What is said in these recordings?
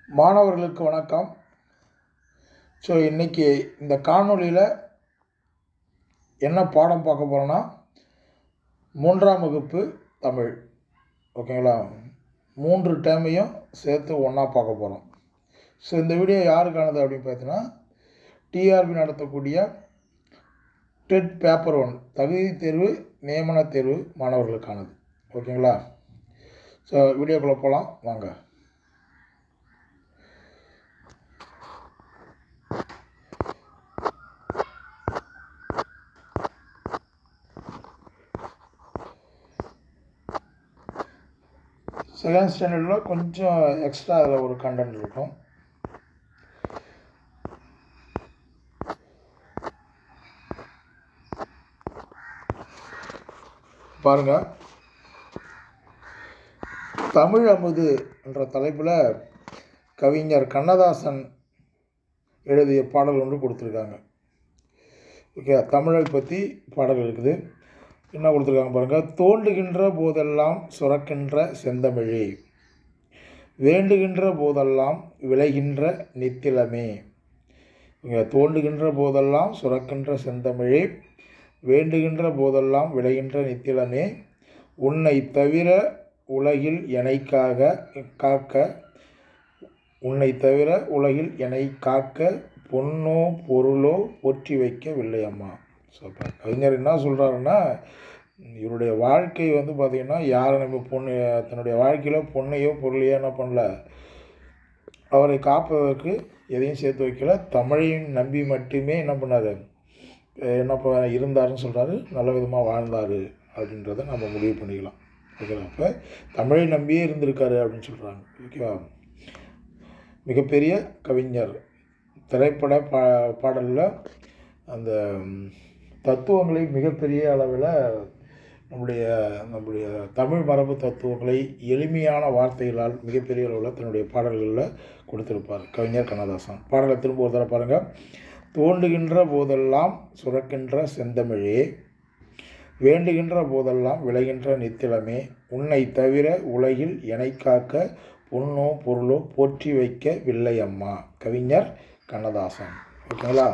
மாணவர்களுக்கு வணக்கம் ஸோ இன்றைக்கி இந்த காணொளியில் என்ன பாடம் பார்க்க போகிறோன்னா மூன்றாம் வகுப்பு தமிழ் ஓகேங்களா மூன்று டேமையும் சேர்த்து ஒன்றா பார்க்க போகிறோம் ஸோ இந்த வீடியோ யாருக்கானது அப்படின்னு பார்த்தீங்கன்னா டிஆர்பி நடத்தக்கூடிய டெட் பேப்பர் ஒன் தகுதி தேர்வு நியமன தேர்வு மாணவர்களுக்கானது ஓகேங்களா ஸோ வீடியோக்குள்ளே போகலாம் வாங்க செகண்ட் ஸ்டாண்டர்டில் கொஞ்சம் எக்ஸ்ட்ரா அதில் ஒரு கண்டென்ட் இருக்கும் பாருங்க தமிழ் அமுது என்ற தலைப்பில் கவிஞர் கண்ணதாசன் எழுதிய பாடல் ஒன்று கொடுத்துருக்காங்க ஓகே தமிழை பற்றி பாடல் இருக்குது என்ன கொடுத்துருக்காங்க பாருங்கள் தோண்டுகின்ற போதெல்லாம் சுரக்கின்ற செந்தமிழே வேண்டுகின்ற போதெல்லாம் விளைகின்ற நித்திலமே இங்கே தோண்டுகின்ற போதெல்லாம் சுரக்கின்ற செந்தமிழே வேண்டுகின்ற போதெல்லாம் விளைகின்ற நித்திலமே உன்னை தவிர உலகில் எனைக்காக காக்க உன்னை தவிர உலகில் என்னை காக்க பொன்னோ பொருளோ ஒற்றி வைக்கவில்லை அம்மா ஸோ இப்போ கவிஞர் என்ன சொல்கிறாருன்னா இவருடைய வாழ்க்கை வந்து பார்த்திங்கன்னா யாரை நம்ம பொண்ணு தன்னுடைய வாழ்க்கையில் பொண்ணையோ பொருளையோ என்ன பண்ணல அவரை காப்பதற்கு எதையும் சேர்த்து வைக்கல தமிழையும் நம்பி மட்டுமே என்ன பண்ணார் என்ன ப இருந்தாருன்னு சொல்கிறாரு நல்ல விதமாக வாழ்ந்தார் அப்படின்றத நம்ம முடிவு பண்ணிக்கலாம் ஓகேவா அப்போ தமிழை நம்பியே இருந்திருக்காரு அப்படின்னு சொல்கிறாங்க ஓகேவா மிகப்பெரிய கவிஞர் திரைப்பட பா பாடலில் அந்த தத்துவங்களை மிகப்பெரிய அளவில் நம்முடைய நம்முடைய தமிழ் மரபு தத்துவங்களை எளிமையான வார்த்தைகளால் மிகப்பெரிய அளவில் தன்னுடைய பாடல்களில் கொடுத்துருப்பார் கவிஞர் கண்ணதாசன் பாடலை திரும்ப ஒரு தடவை பாருங்கள் தோண்டுகின்ற போதெல்லாம் சுரக்கின்ற செந்தமிழே வேண்டுகின்ற போதெல்லாம் விளைகின்ற நித்திலமே உன்னை தவிர உலகில் எனை காக்க பொண்ணோ பொருளோ போற்றி வைக்க வில்லை அம்மா கவிஞர் கண்ணதாசன் ஓகேங்களா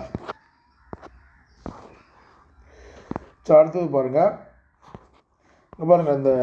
ஸோ அடுத்தது பாருங்கள் இங்கே பாருங்கள் இந்த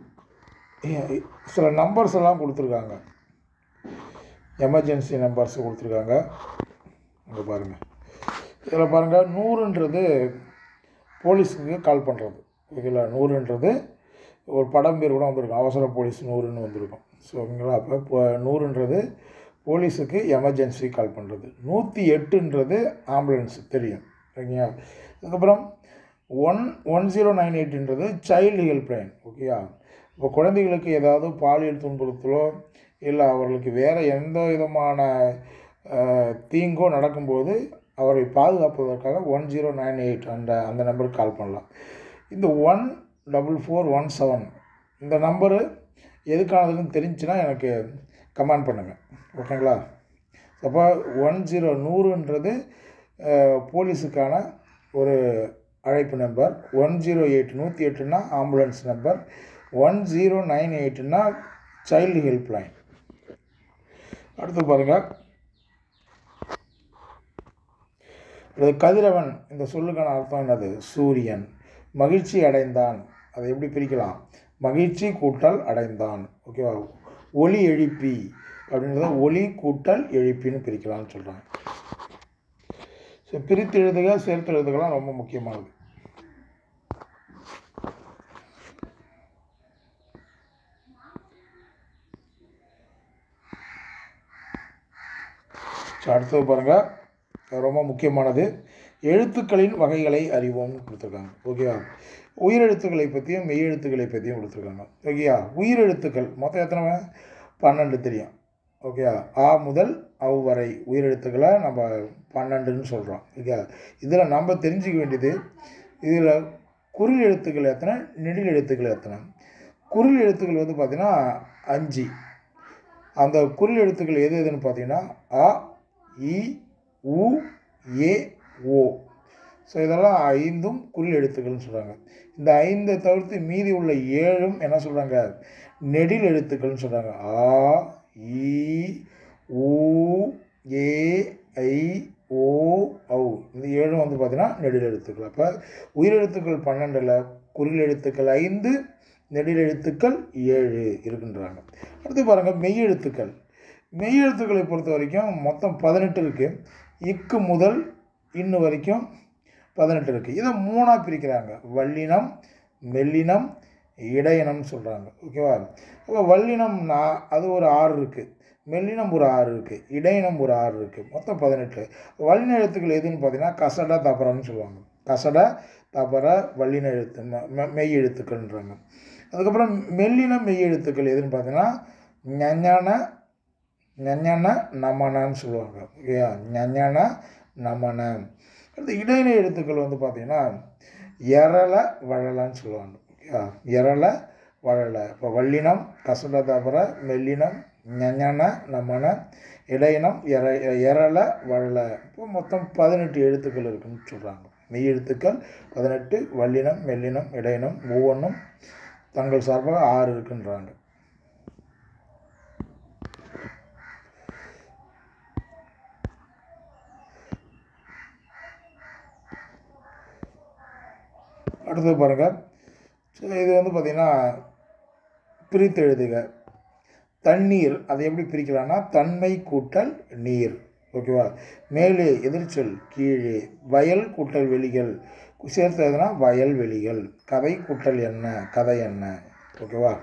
சில நம்பர்ஸ் எல்லாம் கொடுத்துருக்காங்க எமர்ஜென்சி நம்பர்ஸ் கொடுத்துருக்காங்க இங்கே பாருங்கள் இதில் பாருங்கள் நூறுன்றது போலீஸுக்கு கால் பண்ணுறது ஓகேங்களா நூறுன்றது ஒரு படம் பேர் கூட வந்திருக்கும் அவசர போலீஸ் நூறுன்னு வந்திருக்கும் ஸோ ஓகேங்களா அப்போ இப்போ நூறுன்றது போலீஸுக்கு எமர்ஜென்சி கால் பண்ணுறது நூற்றி எட்டுன்றது ஆம்புலன்ஸ் தெரியும் ஓகேங்களா அதுக்கப்புறம் ஒன் ஒன் ஜீரோ நைன் எயிட்ன்றது சைல்டு ஹெல்ப்லைன் ஓகேயா இப்போ குழந்தைகளுக்கு ஏதாவது பாலியல் துன்புறுத்தலோ இல்லை அவர்களுக்கு வேறு எந்த விதமான தீங்கோ நடக்கும்போது அவரை பாதுகாப்பதற்காக ஒன் ஜீரோ நைன் எயிட் அந்த அந்த நம்பருக்கு கால் பண்ணலாம் இந்த one double four one seven இந்த நம்பரு எதுக்கானதுன்னு தெரிஞ்சுன்னா எனக்கு கமெண்ட் பண்ணுங்கள் ஓகேங்களா அப்போ ஒன் ஜீரோ நூறுன்றது போலீஸுக்கான ஒரு அழைப்பு நம்பர் ஒன் ஜீரோ எயிட் நூற்றி எட்டுனா ambulance number one zero nine எயிட்னா சைல்டு ஹெல்ப்லைன் அடுத்து பாருங்கள் இது கதிரவன் இந்த சொல்லுக்கான அர்த்தம் என்னது சூரியன் மகிழ்ச்சி அடைந்தான் அதை எப்படி பிரிக்கலாம் மகிழ்ச்சி கூட்டல் அடைந்தான் ஓகேவா ஒளி எழுப்பி அப்படின்றத ஒளி கூட்டல் எழுப்பின்னு பிரிக்கலாம்னு சொல்கிறாங்க ஸோ பிரித்து எழுதுக சேர்த்து எழுதுகலாம் ரொம்ப முக்கியமானது ஸோ அடுத்தது பாருங்கள் ரொம்ப முக்கியமானது எழுத்துக்களின் வகைகளை அறிவோம்னு கொடுத்துருக்காங்க ஓகேவா உயிரெழுத்துக்களை பற்றியும் மெய்யெழுத்துக்களை பற்றியும் கொடுத்துருக்காங்க ஓகேயா உயிரெழுத்துக்கள் மொத்தம் எத்தனை பன்னெண்டு தெரியும் ஓகேயா ஆ முதல் அவ் வரை உயிரெழுத்துக்களை நம்ம பன்னெண்டுன்னு சொல்கிறோம் ஓகே இதில் நம்ம தெரிஞ்சுக்க வேண்டியது இதில் குரில் எழுத்துக்கள் எத்தனை நெடில் எழுத்துக்கள் எத்தனை குரில் எழுத்துக்கள் வந்து பார்த்திங்கன்னா அஞ்சு அந்த குரில் எழுத்துக்கள் எது எதுன்னு பார்த்தீங்கன்னா அ இ உ ஏ ஓ ஸோ இதெல்லாம் ஐந்தும் குரில் எழுத்துக்கள்னு சொல்கிறாங்க இந்த ஐந்தை தவிர்த்து மீதி உள்ள ஏழும் என்ன சொல்கிறாங்க நெடில் எழுத்துக்கள்னு சொல்கிறாங்க ஆ இ ஊ நெடில் எழுத்துக்கள் அப்போ உயிரெழுத்துக்கள் பன்னெண்டில் குறில் எழுத்துக்கள் ஐந்து நெடில் எழுத்துக்கள் ஏழு இருக்கின்றாங்க அடுத்து பாருங்கள் மெய் எழுத்துக்கள் மெய் எழுத்துக்களை பொறுத்த வரைக்கும் மொத்தம் பதினெட்டு இருக்குது இக்கு முதல் இன்னு வரைக்கும் பதினெட்டு இருக்குது இதை மூணாக பிரிக்கிறாங்க வல்லினம் மெல்லினம் இடையினம் சொல்கிறாங்க ஓகேவா அப்போ வல்லினம்னா அது ஒரு ஆறு இருக்குது மெல்லினம் ஒரு ஆறு இருக்குது இடையினம் ஒரு ஆறு இருக்குது மொத்தம் பதினெட்டு வல்லின எழுத்துக்கள் எதுன்னு பார்த்தீங்கன்னா கசடா தபரான்னு சொல்லுவாங்க கசடா தபர வல்லின எழுத்து ம- ம- மெய் எழுத்துக்கள்ன்றாங்க அதுக்கப்புறம் மெல்லின மெய் எழுத்துக்கள் எதுன்னு பார்த்தீங்கன்னா ஞஞான ஞஞன நமனன்னு சொல்லுவாங்க ஓகேயா ஞஞன நமன அடுத்து இடையின எழுத்துக்கள் வந்து பார்த்தீங்கன்னா எரள வழலன்னு சொல்லுவாங்க ஓகேயா எரள வழல இப்போ வல்லினம் கசட தபர மெல்லினம் ஞஞன நமன இடையினம் எர எரள வழல இப்போ மொத்தம் பதினெட்டு எழுத்துக்கள் இருக்குன்னு சொல்கிறாங்க மெய் எழுத்துக்கள் பதினெட்டு வல்லினம் மெல்லினம் இடையினம் ஒவ்வொன்றும் தங்கள் சார்பாக ஆறு இருக்குன்றாங்க அடுத்து பாருங்கள் ஸோ இது வந்து பார்த்திங்கன்னா பிரித்து எழுதுக தண்ணீர் அதை எப்படி பிரிக்கலாம்னா தன்மை கூட்டல் நீர் ஓகேவா மேலே எதிர்ச்சொல் கீழே வயல் கூட்டல் வெளிகள் சேர்த்து எதுனா வயல் வெளிகள் கதை கூட்டல் என்ன கதை என்ன ஓகேவா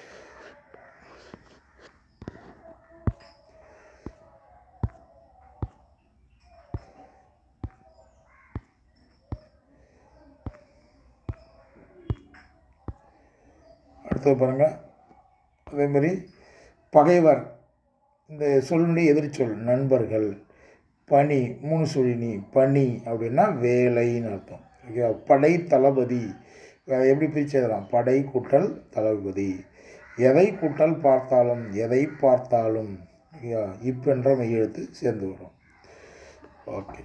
அடுத்தது பாருங்கள் அதே மாதிரி பகைவர் இந்த சொல்லுடைய எதிர்ச்சொல் நண்பர்கள் பனி மூணு சுழினி பனி அப்படின்னா வேலைன்னு அர்த்தம் ஓகேவா படை தளபதி அதை எப்படி பிரித்து எழுதலாம் படை கூட்டல் தளபதி எதை கூட்டல் பார்த்தாலும் எதை பார்த்தாலும் ஓகேவா இப்பென்ற மெய்யெழுத்து சேர்ந்து வரும் ஓகே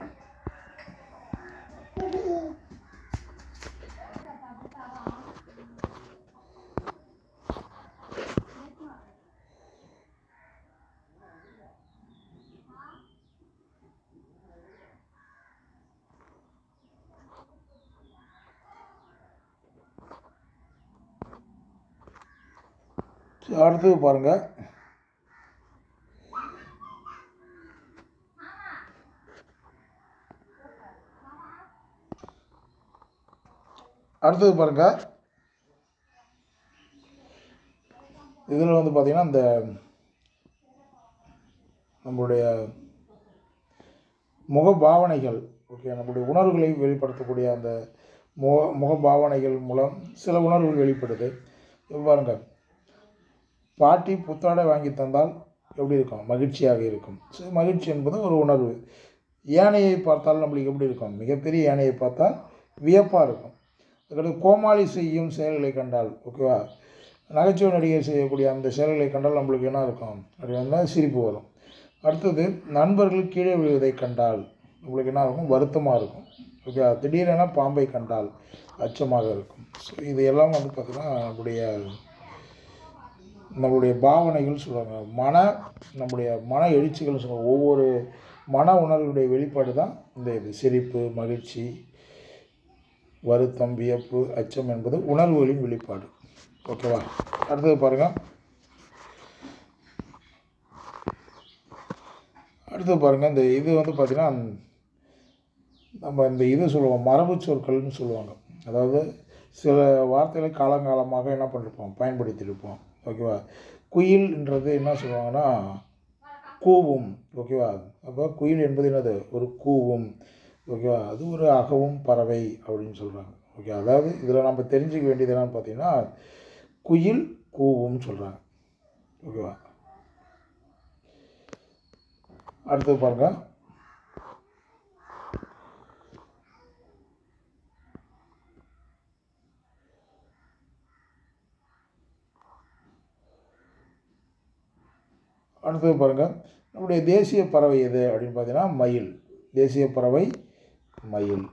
சரி, அடுத்தது பாருங்கள் அடுத்தது பாருங்க இதில் வந்து பார்த்திங்கன்னா இந்த நம்மளுடைய முகபாவனைகள் ஓகே நம்முடைய உணர்வுகளை வெளிப்படுத்தக்கூடிய அந்த முக முகபாவனைகள் மூலம் சில உணர்வுகள் வெளிப்படுது இப்ப பாருங்க பாட்டி புத்தாடை வாங்கி தந்தால் எப்படி இருக்கும் மகிழ்ச்சியாக இருக்கும் ஸோ மகிழ்ச்சி என்பது ஒரு உணர்வு யானையை பார்த்தால் நம்மளுக்கு எப்படி இருக்கும் மிகப்பெரிய யானையை பார்த்தால் வியப்பாக இருக்கும் அதுக்கடுத்து கோமாளி செய்யும் செயல்களை கண்டால் ஓகேவா நகைச்சுவை நடிகர் செய்யக்கூடிய அந்த செயல்களை கண்டால் நம்மளுக்கு என்ன இருக்கும் அப்படி வந்தால் சிரிப்பு வரும் அடுத்தது நண்பர்கள் கீழே விழுவதை கண்டால் நம்மளுக்கு என்ன இருக்கும் வருத்தமாக இருக்கும் ஓகே திடீரென பாம்பை கண்டால் அச்சமாக இருக்கும் ஸோ இது எல்லாம் வந்து பார்த்திங்கன்னா நம்முடைய நம்மளுடைய பாவனைகள் சொல்லுவாங்க மன நம்முடைய மன எழுச்சிகள் சொல்லுவாங்க ஒவ்வொரு மன உணர்வுடைய வெளிப்பாடு தான் இந்த இது சிரிப்பு மகிழ்ச்சி வருத்தம் வியப்பு அச்சம் என்பது உணர்வுகளின் வெளிப்பாடு ஓகேவா அடுத்தது பாருங்கள் அடுத்தது பாருங்கள் இந்த இது வந்து பார்த்திங்கன்னா நம்ம இந்த இது சொல்லுவோம் மரபு சொற்கள்னு சொல்லுவாங்க அதாவது சில வார்த்தைகளை காலங்காலமாக என்ன பண்ணிருப்போம் பயன்படுத்தியிருப்போம் ஓகேவா குயில்ன்றது என்ன சொல்லுவாங்கன்னா கூவும் ஓகேவா அப்போ குயில் என்பது என்னது ஒரு கூவும் ஓகேவா அது ஒரு அகவும் பறவை அப்படின்னு சொல்கிறாங்க ஓகே அதாவது இதில் நம்ம தெரிஞ்சுக்க வேண்டியது என்னன்னு பார்த்தீங்கன்னா குயில் கூவும்னு சொல்கிறாங்க ஓகேவா அடுத்தது பாருங்க அடுத்தது பாருங்க நம்முடைய தேசிய பறவை எது அப்படின்னு பார்த்தீங்கன்னா மயில் தேசிய பறவை மயில்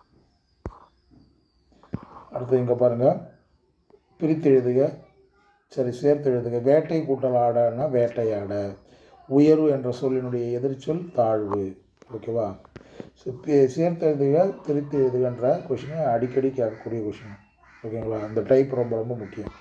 அடுத்து இங்கே பாருங்கள் பிரித்து எழுதுக சரி சேர்த்து எழுதுங்க வேட்டை கூட்டல் ஆடன்னா வேட்டையாட உயர்வு என்ற சொல்லினுடைய எதிர்ச்சொல் தாழ்வு ஓகேவா ஸோ சேர்த்து எழுதுக திருத்தி எழுதுகன்ற கொஷினை அடிக்கடி கேட்கக்கூடிய கொஷின் ஓகேங்களா அந்த டைப் ரொம்ப ரொம்ப முக்கியம்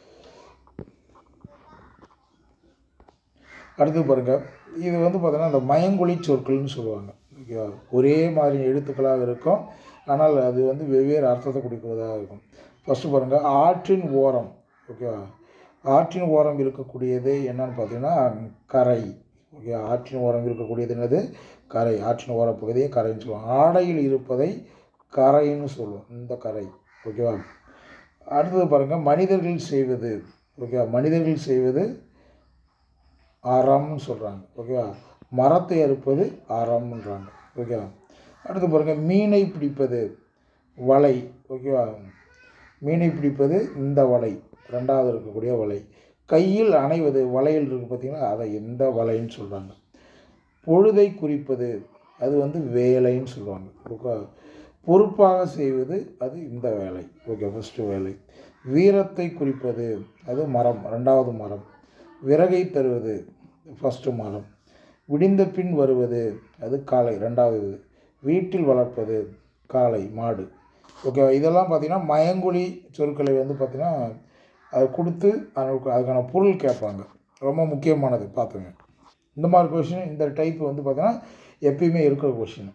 அடுத்து பாருங்கள் இது வந்து பார்த்தீங்கன்னா அந்த மயங்கொலி சொற்கள்னு சொல்லுவாங்க ஓகேவா ஒரே மாதிரி எழுத்துக்களாக இருக்கும் ஆனால் அது வந்து வெவ்வேறு அர்த்தத்தை குறிக்கிறதாக இருக்கும் ஃபஸ்ட்டு பாருங்கள் ஆற்றின் ஓரம் ஓகேவா ஆற்றின் ஓரம் இருக்கக்கூடியது என்னன்னு பார்த்தீங்கன்னா கரை ஓகே ஆற்றின் ஓரம் இருக்கக்கூடியது என்னது கரை ஆற்றின் ஓர பகுதியை கரைன்னு சொல்லுவோம் ஆடையில் இருப்பதை கரைன்னு சொல்லுவோம் இந்த கரை ஓகேவா அடுத்தது பாருங்கள் மனிதர்கள் செய்வது ஓகேவா மனிதர்கள் செய்வது அறம்னு சொல்கிறாங்க ஓகேவா மரத்தை அறுப்பது அறம்ன்றாங்க ஓகேவா அடுத்து பாருங்கள் மீனை பிடிப்பது வலை ஓகேவா மீனை பிடிப்பது இந்த வலை ரெண்டாவது இருக்கக்கூடிய வலை கையில் அணைவது வலையில் இருக்குது பார்த்தீங்கன்னா அதை எந்த வலைன்னு சொல்கிறாங்க பொழுதை குறிப்பது அது வந்து வேலைன்னு சொல்லுவாங்க ஓகே பொறுப்பாக செய்வது அது இந்த வேலை ஓகே ஃபஸ்ட்டு வேலை வீரத்தை குறிப்பது அது மரம் ரெண்டாவது மரம் விறகை தருவது ஃபஸ்ட்டு மரம் விடிந்த பின் வருவது அது காளை ரெண்டாவது இது வீட்டில் வளர்ப்பது காளை மாடு ஓகே இதெல்லாம் பார்த்திங்கன்னா மயங்கொலி சொற்களை வந்து பார்த்திங்கன்னா அதை கொடுத்து அதுக்கு அதுக்கான பொருள் கேட்பாங்க ரொம்ப முக்கியமானது பார்த்துங்க இந்த மாதிரி கொஷின் இந்த டைப் வந்து பார்த்தீங்கன்னா எப்பயுமே இருக்கிற கொஷின்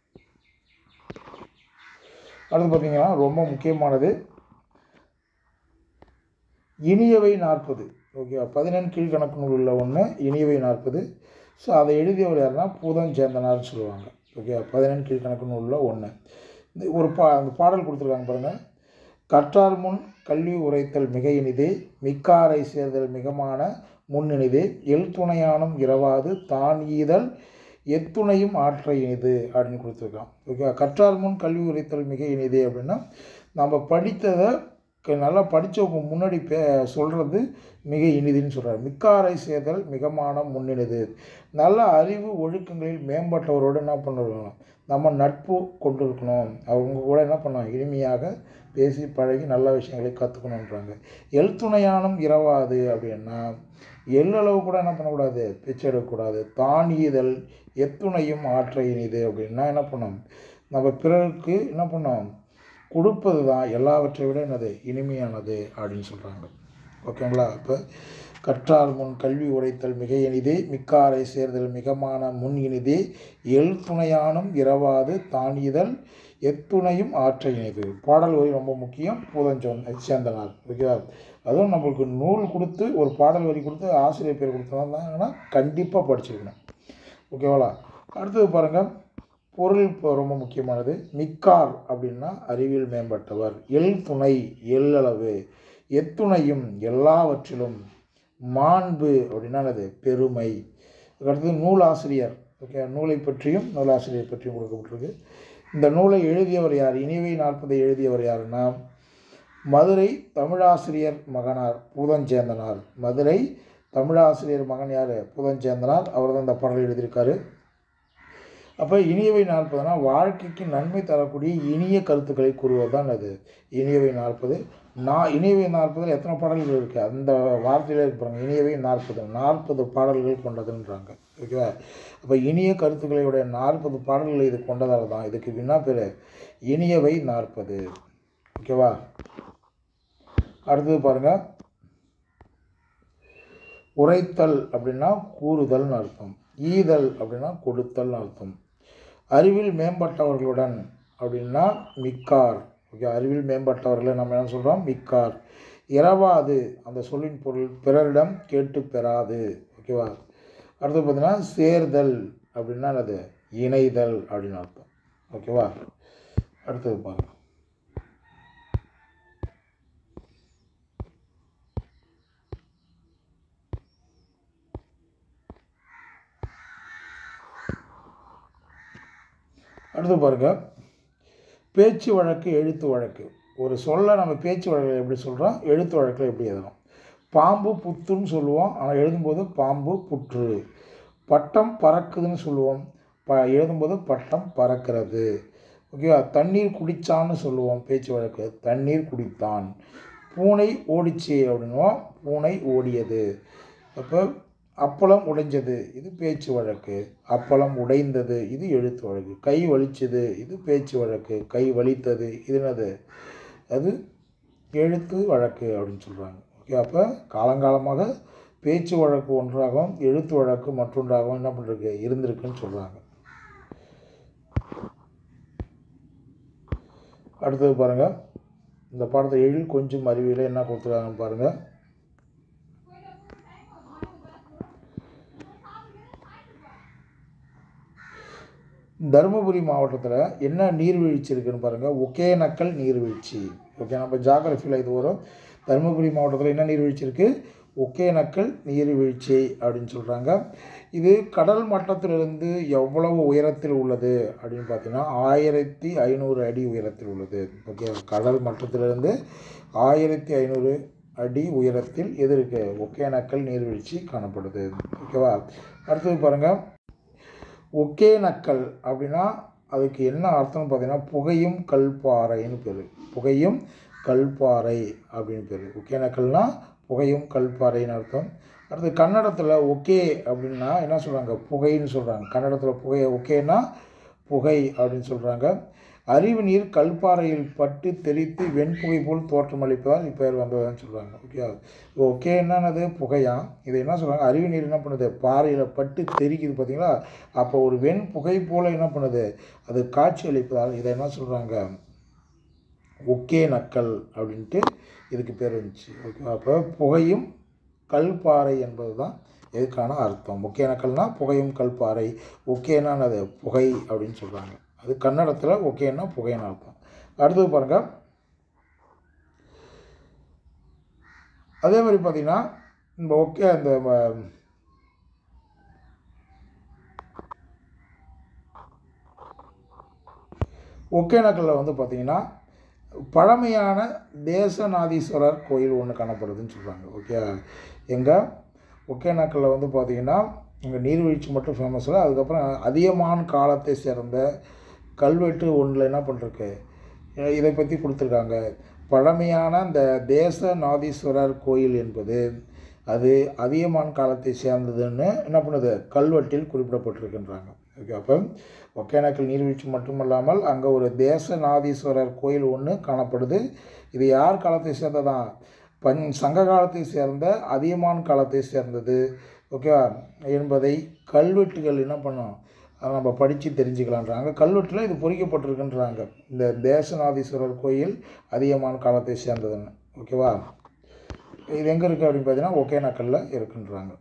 அடுத்து பார்த்தீங்கன்னா ரொம்ப முக்கியமானது இனியவை நாற்பது ஓகேவா பதினெண் கீழ்கணக்கு நூல் உள்ள ஒன்று இனியவை நாற்பது ஸோ அதை எழுதியவர் யாருன்னா பூதம் சேந்தனார்னு சொல்லுவாங்க ஓகே பதினெண் கீழ்கணக்கு நூலில் ஒன்று இந்த ஒரு பா அந்த பாடல் கொடுத்துருக்காங்க பாருங்கள் கற்றார் முன் கல்வி உரைத்தல் மிக இனிதே மிக்காரை சேர்தல் மிகமான முன்னினிதே எல் துணையானும் இரவாது தான் ஈதல் எத்துணையும் ஆற்ற இனிது அப்படின்னு கொடுத்துருக்கான் ஓகே கற்றார் முன் கல்வி உரைத்தல் மிக இனிதே அப்படின்னா நம்ம படித்ததை க- நல்லா படித்தவங்க முன்னாடி பே சொல்கிறது மிக இனிதுன்னு சொல்கிறார் மிக்காரை சேர்தல் மிகமான முன்னினிது நல்ல அறிவு ஒழுக்கங்களில் மேம்பட்டவரோடு என்ன பண்ணிருக்கணும் நம்ம நட்பு கொண்டு இருக்கணும் அவங்க கூட என்ன பண்ணணும் இனிமையாக பேசி பழகி நல்ல விஷயங்களை கற்றுக்கணுன்றாங்க எல் துணையானும் இரவாது அப்படின்னா எள்ளளவு கூட என்ன பண்ணக்கூடாது பிச்சை எடுக்கக்கூடாது தான் ஈதல் எத்துணையும் ஆற்ற இனிது அப்படின்னா என்ன பண்ணணும் நம்ம பிறருக்கு என்ன பண்ணோம் கொடுப்பது தான் எல்லாவற்றை விட என்னது இனிமையானது அப்படின்னு சொல்கிறாங்க ஓகேங்களா இப்போ கற்றார் முன் கல்வி உரைத்தல் மிக இனிதே மிக்காரை சேர்தல் மிகமான முன் இனிதே எல் துணையானும் இரவாது தானியதல் எத்துணையும் ஆற்ற இனிது பாடல் வரி ரொம்ப முக்கியம் பூதஞ்சோன் சேந்தனார் ஓகேவா அதுவும் நம்மளுக்கு நூல் கொடுத்து ஒரு பாடல் வரி கொடுத்து ஆசிரியர் பேர் கொடுத்தாங்கன்னா கண்டிப்பாக படிச்சிருக்கணும் ஓகேவாளா அடுத்தது பாருங்கள் பொருள் இப்போ ரொம்ப முக்கியமானது மிக்கார் அப்படின்னா அறிவில் மேம்பட்டவர் எல் துணை எல்லளவு எத்துணையும் எல்லாவற்றிலும் மாண்பு அப்படின்னா அது பெருமை அடுத்தது நூலாசிரியர் ஓகே நூலை பற்றியும் நூலாசிரியர் பற்றியும் கொடுக்கப்பட்டிருக்கு இந்த நூலை எழுதியவர் யார் இனிவை நாற்பதை எழுதியவர் யாருன்னா மதுரை தமிழாசிரியர் மகனார் பூதஞ்சேந்தனார் மதுரை தமிழாசிரியர் மகன் யார் பூதஞ்சேந்தனார் அவர் தான் இந்த பாடல் எழுதியிருக்காரு அப்போ இனியவை நாற்பதுனா வாழ்க்கைக்கு நன்மை தரக்கூடிய இனிய கருத்துக்களை கூறுவது தான் அது இனியவை நாற்பது நான் இனியவை நாற்பதில் எத்தனை பாடல்கள் இருக்குது அந்த வார்த்தையிலே இருப்பாங்க இனியவை நாற்பது நாற்பது பாடல்கள் கொண்டதுன்றாங்க ஓகேவா அப்போ இனிய கருத்துக்களுடைய நாற்பது பாடல்கள் இது கொண்டதால் தான் இதுக்கு என்ன பேர் இனியவை நாற்பது ஓகேவா அடுத்தது பாருங்கள் உரைத்தல் அப்படின்னா கூறுதல்னு அர்த்தம் ஈதல் அப்படின்னா கொடுத்தல்னு அர்த்தம் அறிவில் மேம்பட்டவர்களுடன் அப்படின்னா மிக்கார் ஓகே அறிவில் மேம்பட்டவர்களை நம்ம என்ன சொல்கிறோம் மிக்கார் இரவாது அந்த சொல்லின் பொருள் பிறரிடம் கேட்டு பெறாது ஓகேவா அடுத்து பார்த்தீங்கன்னா சேர்தல் அப்படின்னா அது இணைதல் அப்படின்னு அர்த்தம் ஓகேவா அடுத்தது பாருங்க அடுத்து பாருங்க பேச்சு வழக்கு எழுத்து வழக்கு ஒரு சொல்லை நம்ம பேச்சு வழக்கில் எப்படி சொல்கிறோம் எழுத்து வழக்கில் எப்படி எழுதணும் பாம்பு புத்துன்னு சொல்லுவோம் ஆனால் எழுதும்போது பாம்பு புற்று பட்டம் பறக்குதுன்னு சொல்லுவோம் ப எழுதும்போது பட்டம் பறக்கிறது ஓகேவா தண்ணீர் குடித்தான்னு சொல்லுவோம் பேச்சு வழக்கு தண்ணீர் குடித்தான் பூனை ஓடிச்சு அப்படின்னுவோம் பூனை ஓடியது அப்போ அப்பளம் உடைஞ்சது இது பேச்சு வழக்கு அப்பளம் உடைந்தது இது எழுத்து வழக்கு கை வலிச்சது இது பேச்சு வழக்கு கை வலித்தது இது என்னது அது எழுத்து வழக்கு அப்படின்னு சொல்கிறாங்க ஓகே அப்போ காலங்காலமாக பேச்சு வழக்கு ஒன்றாகவும் எழுத்து வழக்கு மற்றொன்றாகவும் என்ன பண்ணுறது இருந்திருக்குன்னு சொல்கிறாங்க அடுத்தது பாருங்கள் இந்த பாடத்தை எழில் கொஞ்சம் அறிவியல என்ன கொடுத்துருக்காங்கன்னு பாருங்கள் தருமபுரி மாவட்டத்தில் என்ன நீர்வீழ்ச்சி இருக்குன்னு பாருங்கள் ஒகேனக்கல் நீர்வீழ்ச்சி ஓகே நம்ம ஜாகிரஃபியில் இது வரும் தருமபுரி மாவட்டத்தில் என்ன நீர்வீழ்ச்சி இருக்குது ஒகேனக்கல் நீர்வீழ்ச்சி அப்படின்னு சொல்கிறாங்க இது கடல் மட்டத்திலிருந்து எவ்வளவு உயரத்தில் உள்ளது அப்படின்னு பார்த்தீங்கன்னா ஆயிரத்தி ஐநூறு அடி உயரத்தில் உள்ளது ஓகே கடல் மட்டத்திலிருந்து ஆயிரத்தி ஐநூறு அடி உயரத்தில் எது இருக்குது ஒகேனக்கல் நீர்வீழ்ச்சி காணப்படுது ஓகேவா அடுத்தது பாருங்கள் ஒகேனக்கல் அப்படின்னா அதுக்கு என்ன அர்த்தம்னு பார்த்தீங்கன்னா புகையும் கல்பாறைன்னு பேர் புகையும் கல்பாறை அப்படின்னு பேர் ஒகேனக்கல்னா புகையும் கல்பாறைன்னு அர்த்தம் அடுத்து கன்னடத்தில் ஒகே அப்படின்னா என்ன சொல்கிறாங்க புகைன்னு சொல்கிறாங்க கன்னடத்தில் புகை ஒகேனா புகை அப்படின்னு சொல்கிறாங்க அறிவு நீர் கல்பாறையில் பட்டு தெளித்து வெண்புகை போல் தோற்றமளிப்பதால் இப்பெயர் வந்ததுன்னு சொல்கிறாங்க ஓகே ஓகே என்னன்னது புகையா இது என்ன சொல்கிறாங்க அறிவு நீர் என்ன பண்ணுது பாறையில் பட்டு தெரிக்குது பார்த்தீங்களா அப்போ ஒரு வெண் புகை போல் என்ன பண்ணுது அது காட்சி அளிப்பதால் இதை என்ன சொல்கிறாங்க ஒக்கே நக்கல் அப்படின்ட்டு இதுக்கு பேர் இருந்துச்சு ஓகே அப்போ புகையும் கல்பாறை என்பது தான் எதுக்கான அர்த்தம் ஒகேனக்கல்னா புகையும் கல்பாறை ஒகேனா அது புகை அப்படின்னு சொல்கிறாங்க அது கன்னடத்தில் ஒகேன்னா புகைன்னு அர்த்தம் அடுத்தது பாருங்கள் அதே மாதிரி பார்த்தீங்கன்னா இந்த ஒகே அந்த ம- ஒகேனக்கல்ல வந்து பார்த்தீங்கன்னா பழமையான தேசநாதீஸ்வரர் கோயில் ஒன்று காணப்படுதுன்னு சொல்கிறாங்க ஓகே எங்கே ஒகேனக்கல்ல வந்து பார்த்தீங்கன்னா இங்கே நீர்வீழ்ச்சி மட்டும் ஃபேமஸ் இல்லை அதுக்கப்புறம் அதியமான் காலத்தை சேர்ந்த கல்வெட்டு ஒன்றில் என்ன பண்ணிருக்கு அஹ் இதை பற்றி கொடுத்துருக்காங்க பழமையான இந்த தேசநாதீஸ்வரர் கோயில் என்பது அது அதியமான் காலத்தை சேர்ந்ததுன்னு என்ன பண்ணுது கல்வெட்டில் குறிப்பிடப்பட்டிருக்கின்றாங்க ஓகே அப்போ ஒகேனக்கல் நீர்வீழ்ச்சி மட்டுமல்லாமல் அங்கே ஒரு தேசநாதீஸ்வரர் கோயில் ஒன்று காணப்படுது இது யார் காலத்தை சேர்ந்ததான் பஞ் சங்க காலத்தை சேர்ந்த அதியமான் காலத்தை சேர்ந்தது ஓகேவா என்பதை கல்வெட்டுகள் என்ன பண்ணும் அதை நம்ம படித்து தெரிஞ்சுக்கலான்றாங்க கல்வெட்டில் இது பொறிக்கப்பட்டிருக்குன்றாங்க இந்த தேசநாதீஸ்வரர் கோயில் அதியமான் காலத்தை சேர்ந்ததுன்னு ஓகேவா இது எங்கே இருக்குது அப்படின்னு பார்த்தீங்கன்னா ஒகேனக்கல்ல இருக்குன்றாங்க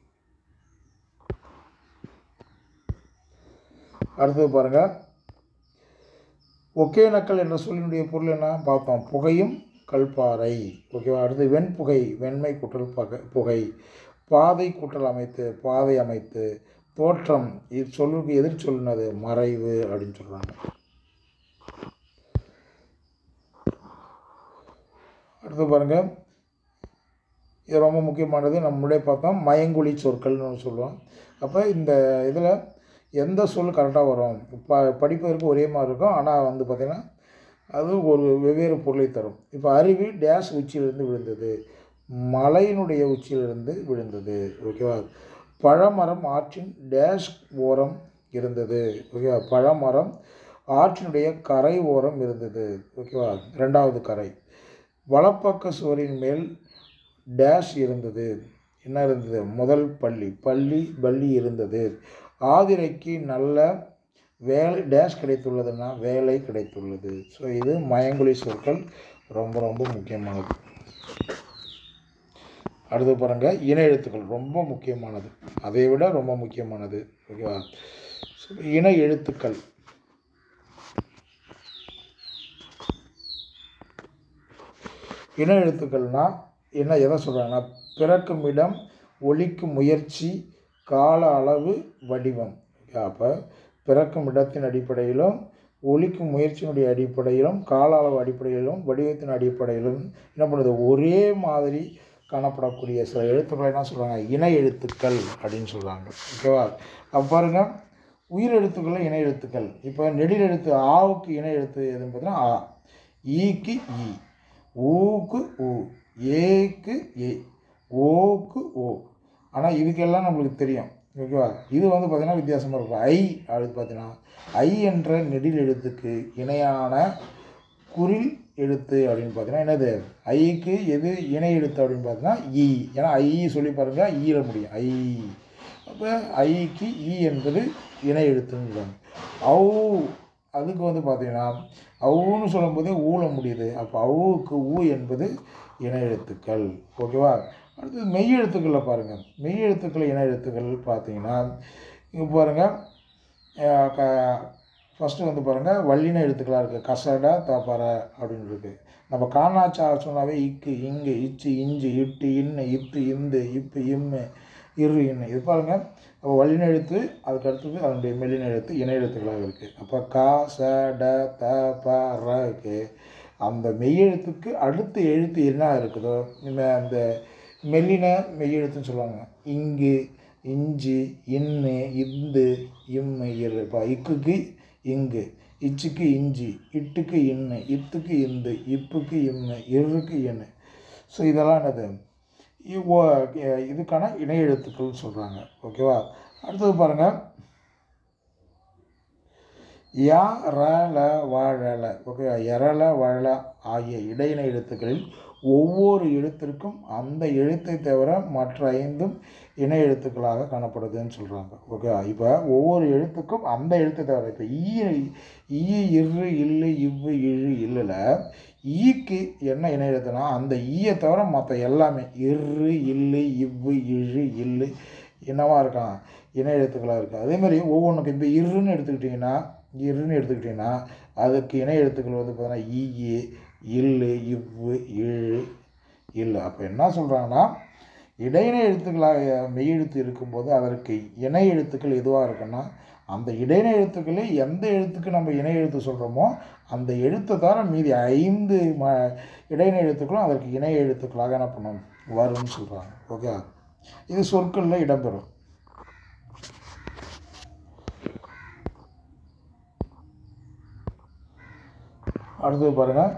அடுத்தது பாருங்கள் ஒகேனக்கல் என்ற சொல்லினுடைய பொருள் என்ன பார்த்தோம் புகையும் கல்பாறை ஓகேவா அடுத்து வெண்புகை வெண்மை கூட்டல் பகை புகை பாதை கூட்டல் அமைத்து பாதை அமைத்து தோற்றம் இது சொல்லுக்கு எதிர் சொல்லுனது மறைவு அப்படின்னு சொல்கிறாங்க அடுத்து பாருங்கள் இது ரொம்ப முக்கியமானது நம்ம முன்னாடியே பார்த்தோம் மயங்கொலி சொற்கள்னு ஒன்று சொல்லுவோம் அப்போ இந்த இதில் எந்த சொல் கரெக்டாக வரும் ப படிப்பதற்கு ஒரே மாதிரி இருக்கும் ஆனால் வந்து பார்த்திங்கன்னா அது ஒரு வெவ்வேறு பொருளை தரும் இப்போ அருவி டேஷ் உச்சியிலிருந்து விழுந்தது மலையினுடைய உச்சியிலிருந்து விழுந்தது ஓகேவா பழமரம் ஆற்றின் டேஷ் ஓரம் இருந்தது ஓகேவா பழமரம் ஆற்றினுடைய கரை ஓரம் இருந்தது ஓகேவா ரெண்டாவது கரை வலப்பக்க சுவரின் மேல் டேஷ் இருந்தது என்ன இருந்தது முதல் பள்ளி பள்ளி பள்ளி இருந்தது ஆதிரைக்கு நல்ல வேலை டேஷ் கிடைத்துள்ளதுன்னா வேலை கிடைத்துள்ளது ஸோ இது மயங்கொலி சொற்கள் ரொம்ப ரொம்ப முக்கியமானது அடுத்து பாருங்க இன எழுத்துக்கள் ரொம்ப முக்கியமானது அதை விட ரொம்ப முக்கியமானது ஓகேவா ஸோ இன எழுத்துக்கள் இன எழுத்துக்கள்னால் என்ன எதை சொல்கிறாங்கன்னா பிறக்கும் இடம் ஒலிக்கும் முயற்சி கால அளவு வடிவம் அப்போ பிறக்கும் இடத்தின் அடிப்படையிலும் ஒலிக்கும் முயற்சியினுடைய அடிப்படையிலும் கால அளவு அடிப்படையிலும் வடிவத்தின் அடிப்படையிலும் என்ன பண்ணுது ஒரே மாதிரி காணப்படக்கூடிய சில எழுத்துக்களை என்ன சொல்கிறாங்க இணை எழுத்துக்கள் அப்படின்னு சொல்கிறாங்க ஓகேவா அப்போ பாருங்கள் உயிர் எழுத்துக்கள் இணை எழுத்துக்கள் இப்போ நெடில் எழுத்து ஆவுக்கு இணை எழுத்து எதுன்னு பார்த்தீங்கன்னா ஆ ஈக்கு ஈ ஊக்கு ஊ ஏக்கு ஏ ஓக்கு ஓ ஆனால் இதுக்கெல்லாம் நம்மளுக்கு தெரியும் ஓகேவா இது வந்து பார்த்திங்கன்னா வித்தியாசமாக இருக்கும் ஐ அப்படின்னு பார்த்தீங்கன்னா ஐ என்ற நெடில் எழுத்துக்கு இணையான குறில் எழுத்து அப்படின்னு பார்த்தீங்கன்னா என்னது ஐக்கு எது இணை எழுத்து அப்படின்னு பார்த்தீங்கன்னா ஈ ஏன்னா ஐ சொல்லி பாருங்க ஈல முடியும் ஐ அப்போ ஐக்கு ஈ என்பது இணை எழுத்துன்னு சொல்லுவாங்க ஔ அதுக்கு வந்து பார்த்தீங்கன்னா ஔன்னு சொல்லும்போது ஊல முடியுது அப்போ ஔவுக்கு ஊ என்பது இணை எழுத்துக்கள் ஓகேவா அடுத்தது மெய் எழுத்துக்களில் பாருங்கள் மெய் எழுத்துக்கள் இணை எழுத்துக்கள் பார்த்தீங்கன்னா இங்கே பாருங்கள் க ஃபஸ்ட்டு வந்து பாருங்கள் வல்லின எழுத்துக்களாக இருக்குது கசட தபர அப்படின்னு இருக்குது நம்ம காணாச்சா சொன்னாவே இக்கு இங்கு இச்சு இஞ்சு இட்டு இன்னு இத்து இந்து இப்பு இம்மு இரு இன்னு இது பாருங்கள் அப்போ வல்லின எழுத்து அதுக்கு அடுத்தது அதனுடைய மெல்லின எழுத்து இணை எழுத்துக்களாக இருக்குது அப்போ கா ச ட த ப ர இருக்குது அந்த மெய்யெழுத்துக்கு அடுத்த எழுத்து என்ன இருக்குதோ இந்த அந்த மெல்லின மெய்யெழுத்துன்னு சொல்லுவாங்க இங்கு இஞ்சி இன்னு இந்து இம்மு இரு இப்போ இக்குக்கு இங்கு இச்சுக்கு இஞ்சி இட்டுக்கு இன்னு இத்துக்கு இந்து இப்புக்கு இம்மு இருக்கு இன்னு ஸோ இதெல்லாம் என்னது இ- ஓ- எ- இதுக்கான இணை எழுத்துக்கள்னு சொல்கிறாங்க ஓகேவா அடுத்தது பாருங்கள் யா ர ல வாழல ஓகே எரல வழல ஆகிய இடையின எழுத்துக்களில் ஒவ்வொரு எழுத்திற்கும் அந்த எழுத்தை தவிர மற்ற ஐந்தும் இணை எழுத்துக்களாக காணப்படுதுன்னு சொல்கிறாங்க ஓகே இப்போ ஒவ்வொரு எழுத்துக்கும் அந்த எழுத்தை தவிர இப்போ ஈ ஈ இரு இல்லு இவ்வு இழு இல்லுல ஈக்கு என்ன இணை எழுத்துனா அந்த ஈயை தவிர மற்ற எல்லாமே இரு இல்லு இவ்வு இழு இல்லு என்னவா இருக்கான் இணை எழுத்துக்களாக இருக்குது அதே மாதிரி ஒவ்வொன்றுக்கும் இப்போ இருன்னு எடுத்துக்கிட்டிங்கன்னா இருன்னு எடுத்துக்கிட்டிங்கன்னா அதுக்கு இணை எழுத்துக்கள் வந்து பார்த்தீங்கன்னா ஈ இல்லு இவ்வு இழு இல்லை அப்போ என்ன சொல்கிறாங்கன்னா இடையினை எழுத்துக்களாக மெய்யெழுத்து இருக்கும்போது அதற்கு இணை எழுத்துக்கள் எதுவாக இருக்குன்னா அந்த இடையினை எழுத்துக்களே எந்த எழுத்துக்கு நம்ம இணை எழுத்து சொல்கிறோமோ அந்த எழுத்தை தவிர மீதி ஐந்து ம இடையினை எழுத்துக்களும் அதற்கு இணை எழுத்துக்களாக என்ன பண்ணும் வரும்னு சொல்கிறாங்க ஓகே இது சொற்களில் இடம்பெறும் அடுத்தது பாருங்கள்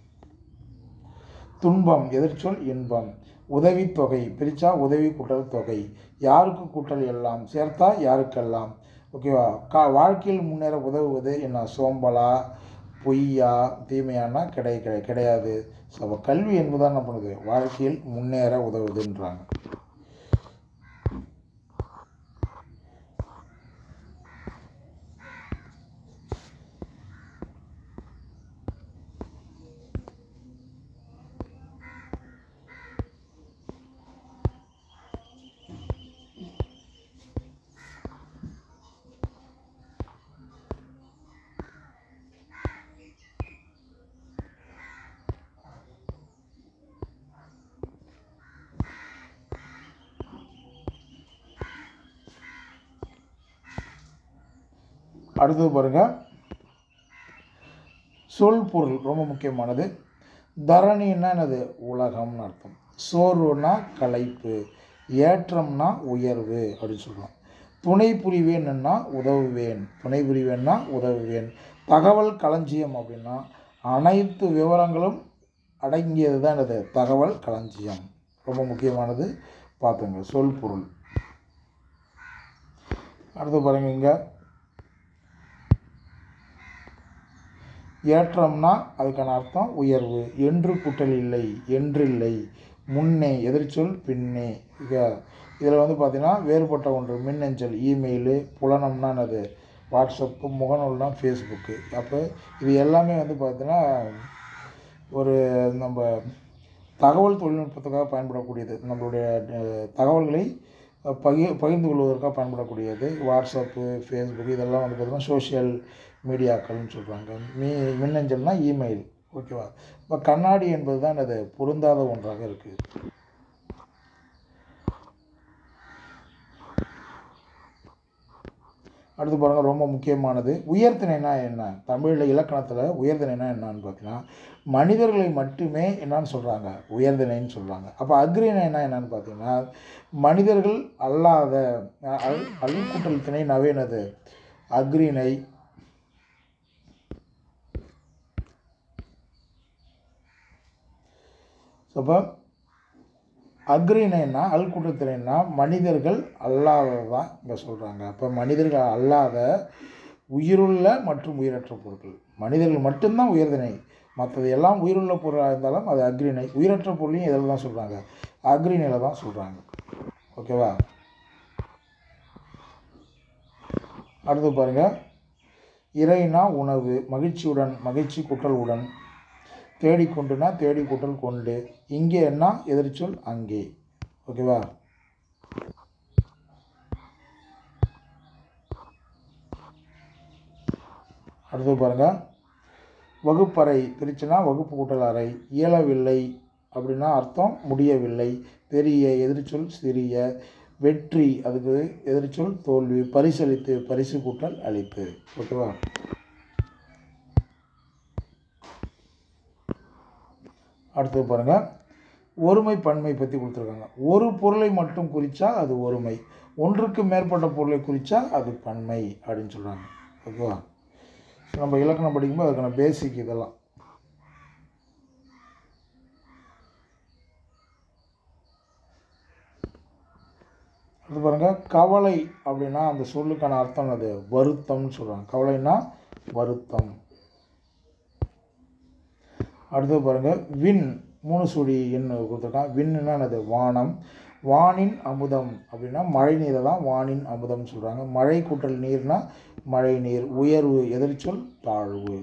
துன்பம் எதிர்ச்சொல் இன்பம் உதவித்தொகை பிரித்தா உதவி கூட்டல் தொகை யாருக்கு கூட்டல் எல்லாம் சேர்த்தா யாருக்கெல்லாம் ஓகேவா கா வாழ்க்கையில் முன்னேற உதவுவது என்ன சோம்பலா பொய்யா தீமையானா கிடை கிடை கிடையாது ஸோ அப்போ கல்வி என்பதான் என்ன பண்ணுது வாழ்க்கையில் முன்னேற உதவுதுன்றாங்க அடுத்தது பாருங்கள் சொல் பொருள் ரொம்ப முக்கியமானது தரணின்னா என்னது உலகம்னு அர்த்தம் சோர்வுனா களைப்பு ஏற்றம்னா உயர்வு அப்படின்னு சொல்கிறோம் துணை புரிவேன்னா உதவுவேன் துணை புரிவேன்னா உதவுவேன் தகவல் களஞ்சியம் அப்படின்னா அனைத்து விவரங்களும் அடங்கியது தான் என்னது தகவல் களஞ்சியம் ரொம்ப முக்கியமானது பார்த்துங்க சொல் பொருள் அடுத்து பாருங்க இங்கே ஏற்றம்னா அதுக்கான அர்த்தம் உயர்வு என்று கூட்டல் இல்லை என்றில்லை முன்னே எதிர்ச்சொல் பின்னே இக இதில் வந்து பார்த்திங்கன்னா வேறுபட்ட ஒன்று மின்னஞ்சல் இமெயிலு புலனம்னா என்னது வாட்ஸ்அப்பு முகநூல்னா ஃபேஸ்புக்கு அப்போ இது எல்லாமே வந்து பார்த்திங்கன்னா ஒரு நம்ம தகவல் தொழில்நுட்பத்துக்காக பயன்படக்கூடியது நம்மளுடைய அஹ், தகவல்களை அஹ், பகி பகிர்ந்து கொள்வதற்காக பயன்படக்கூடியது வாட்ஸ்அப்பு ஃபேஸ்புக் இதெல்லாம் வந்து பார்த்திங்கன்னா சோஷியல் மீடியாக்கள்னு சொல்கிறாங்க மீ மின்னஞ்சல்னால் இமெயில் ஓகேவா இப்போ கண்ணாடி என்பது தான் அது பொருந்தாத ஒன்றாக இருக்குது அடுத்து பாருங்கள் ரொம்ப முக்கியமானது உயர்த்தினைனா என்ன தமிழில் இலக்கணத்தில் உயர்தினைனா என்னன்னு பார்த்தீங்கன்னா மனிதர்களை மட்டுமே என்னன்னு சொல்கிறாங்க உயர்தினைன்னு சொல்கிறாங்க அப்போ அக்ரிணைனா என்னன்னு பார்த்தீங்கன்னா மனிதர்கள் அல்லாத அஹ், அல் அல்கூட்டல் திணைனாவே என்னது அக்ரிணை ஸோ அப்போ அக்ரிணைன்னா அல் கூட்டத்தினா மனிதர்கள் அல்லாதது தான் இங்கே சொல்கிறாங்க அப்போ மனிதர்கள் அல்லாத உயிருள்ள மற்றும் உயிரற்ற பொருட்கள் மனிதர்கள் மட்டும்தான் உயர்திணை மற்றது எல்லாம் உயிருள்ள பொருளாக இருந்தாலும் அது அக்ரிணை உயிரற்ற பொருளையும் இதில் தான் சொல்கிறாங்க அக்ரிணையில் தான் சொல்கிறாங்க ஓகேவா அடுத்து பாருங்கள் இறைனா உணவு மகிழ்ச்சியுடன் மகிழ்ச்சி குட்டலுடன் தேடிக்கொண்டுனா தேடி குட்டல் கொண்டு இங்கே என்ன எதிர்ச்சொல் அங்கே ஓகேவா அடுத்து பாருங்கள் வகுப்பறை பிரிச்சுனா வகுப்பு கூட்டல் அறை இயலவில்லை அப்படின்னா அர்த்தம் முடியவில்லை பெரிய எதிர்ச்சொல் சிறிய வெற்றி அதுக்கு எதிர்ச்சொல் தோல்வி பரிசளித்து பரிசு கூட்டல் அளிப்பு ஓகேவா அடுத்து பாருங்கள் ஒருமை பன்மை பற்றி கொடுத்துருக்காங்க ஒரு பொருளை மட்டும் குறித்தா அது ஒருமை ஒன்றுக்கு மேற்பட்ட பொருளை குறித்தா அது பன்மை அப்படின்னு சொல்கிறாங்க ஓகேவா நம்ம இலக்கணம் படிக்கும்போது அதுக்கான பேசிக் இதெல்லாம் அடுத்து பாருங்கள் கவலை அப்படின்னா அந்த சொல்லுக்கான அர்த்தம் அது வருத்தம்னு சொல்கிறாங்க கவலைன்னா வருத்தம் அடுத்து பாருங்கள் விண் மூணு சுழி எண்ணு கொடுத்துருக்கான் விண்ணுன்னா என்னது வானம் வானின் அமுதம் அப்படின்னா மழை நீரை தான் வானின் அமுதம் சொல்கிறாங்க மழை கூட்டல் நீர்னா மழை நீர் உயர்வு எதிர்ச்சொல் தாழ்வு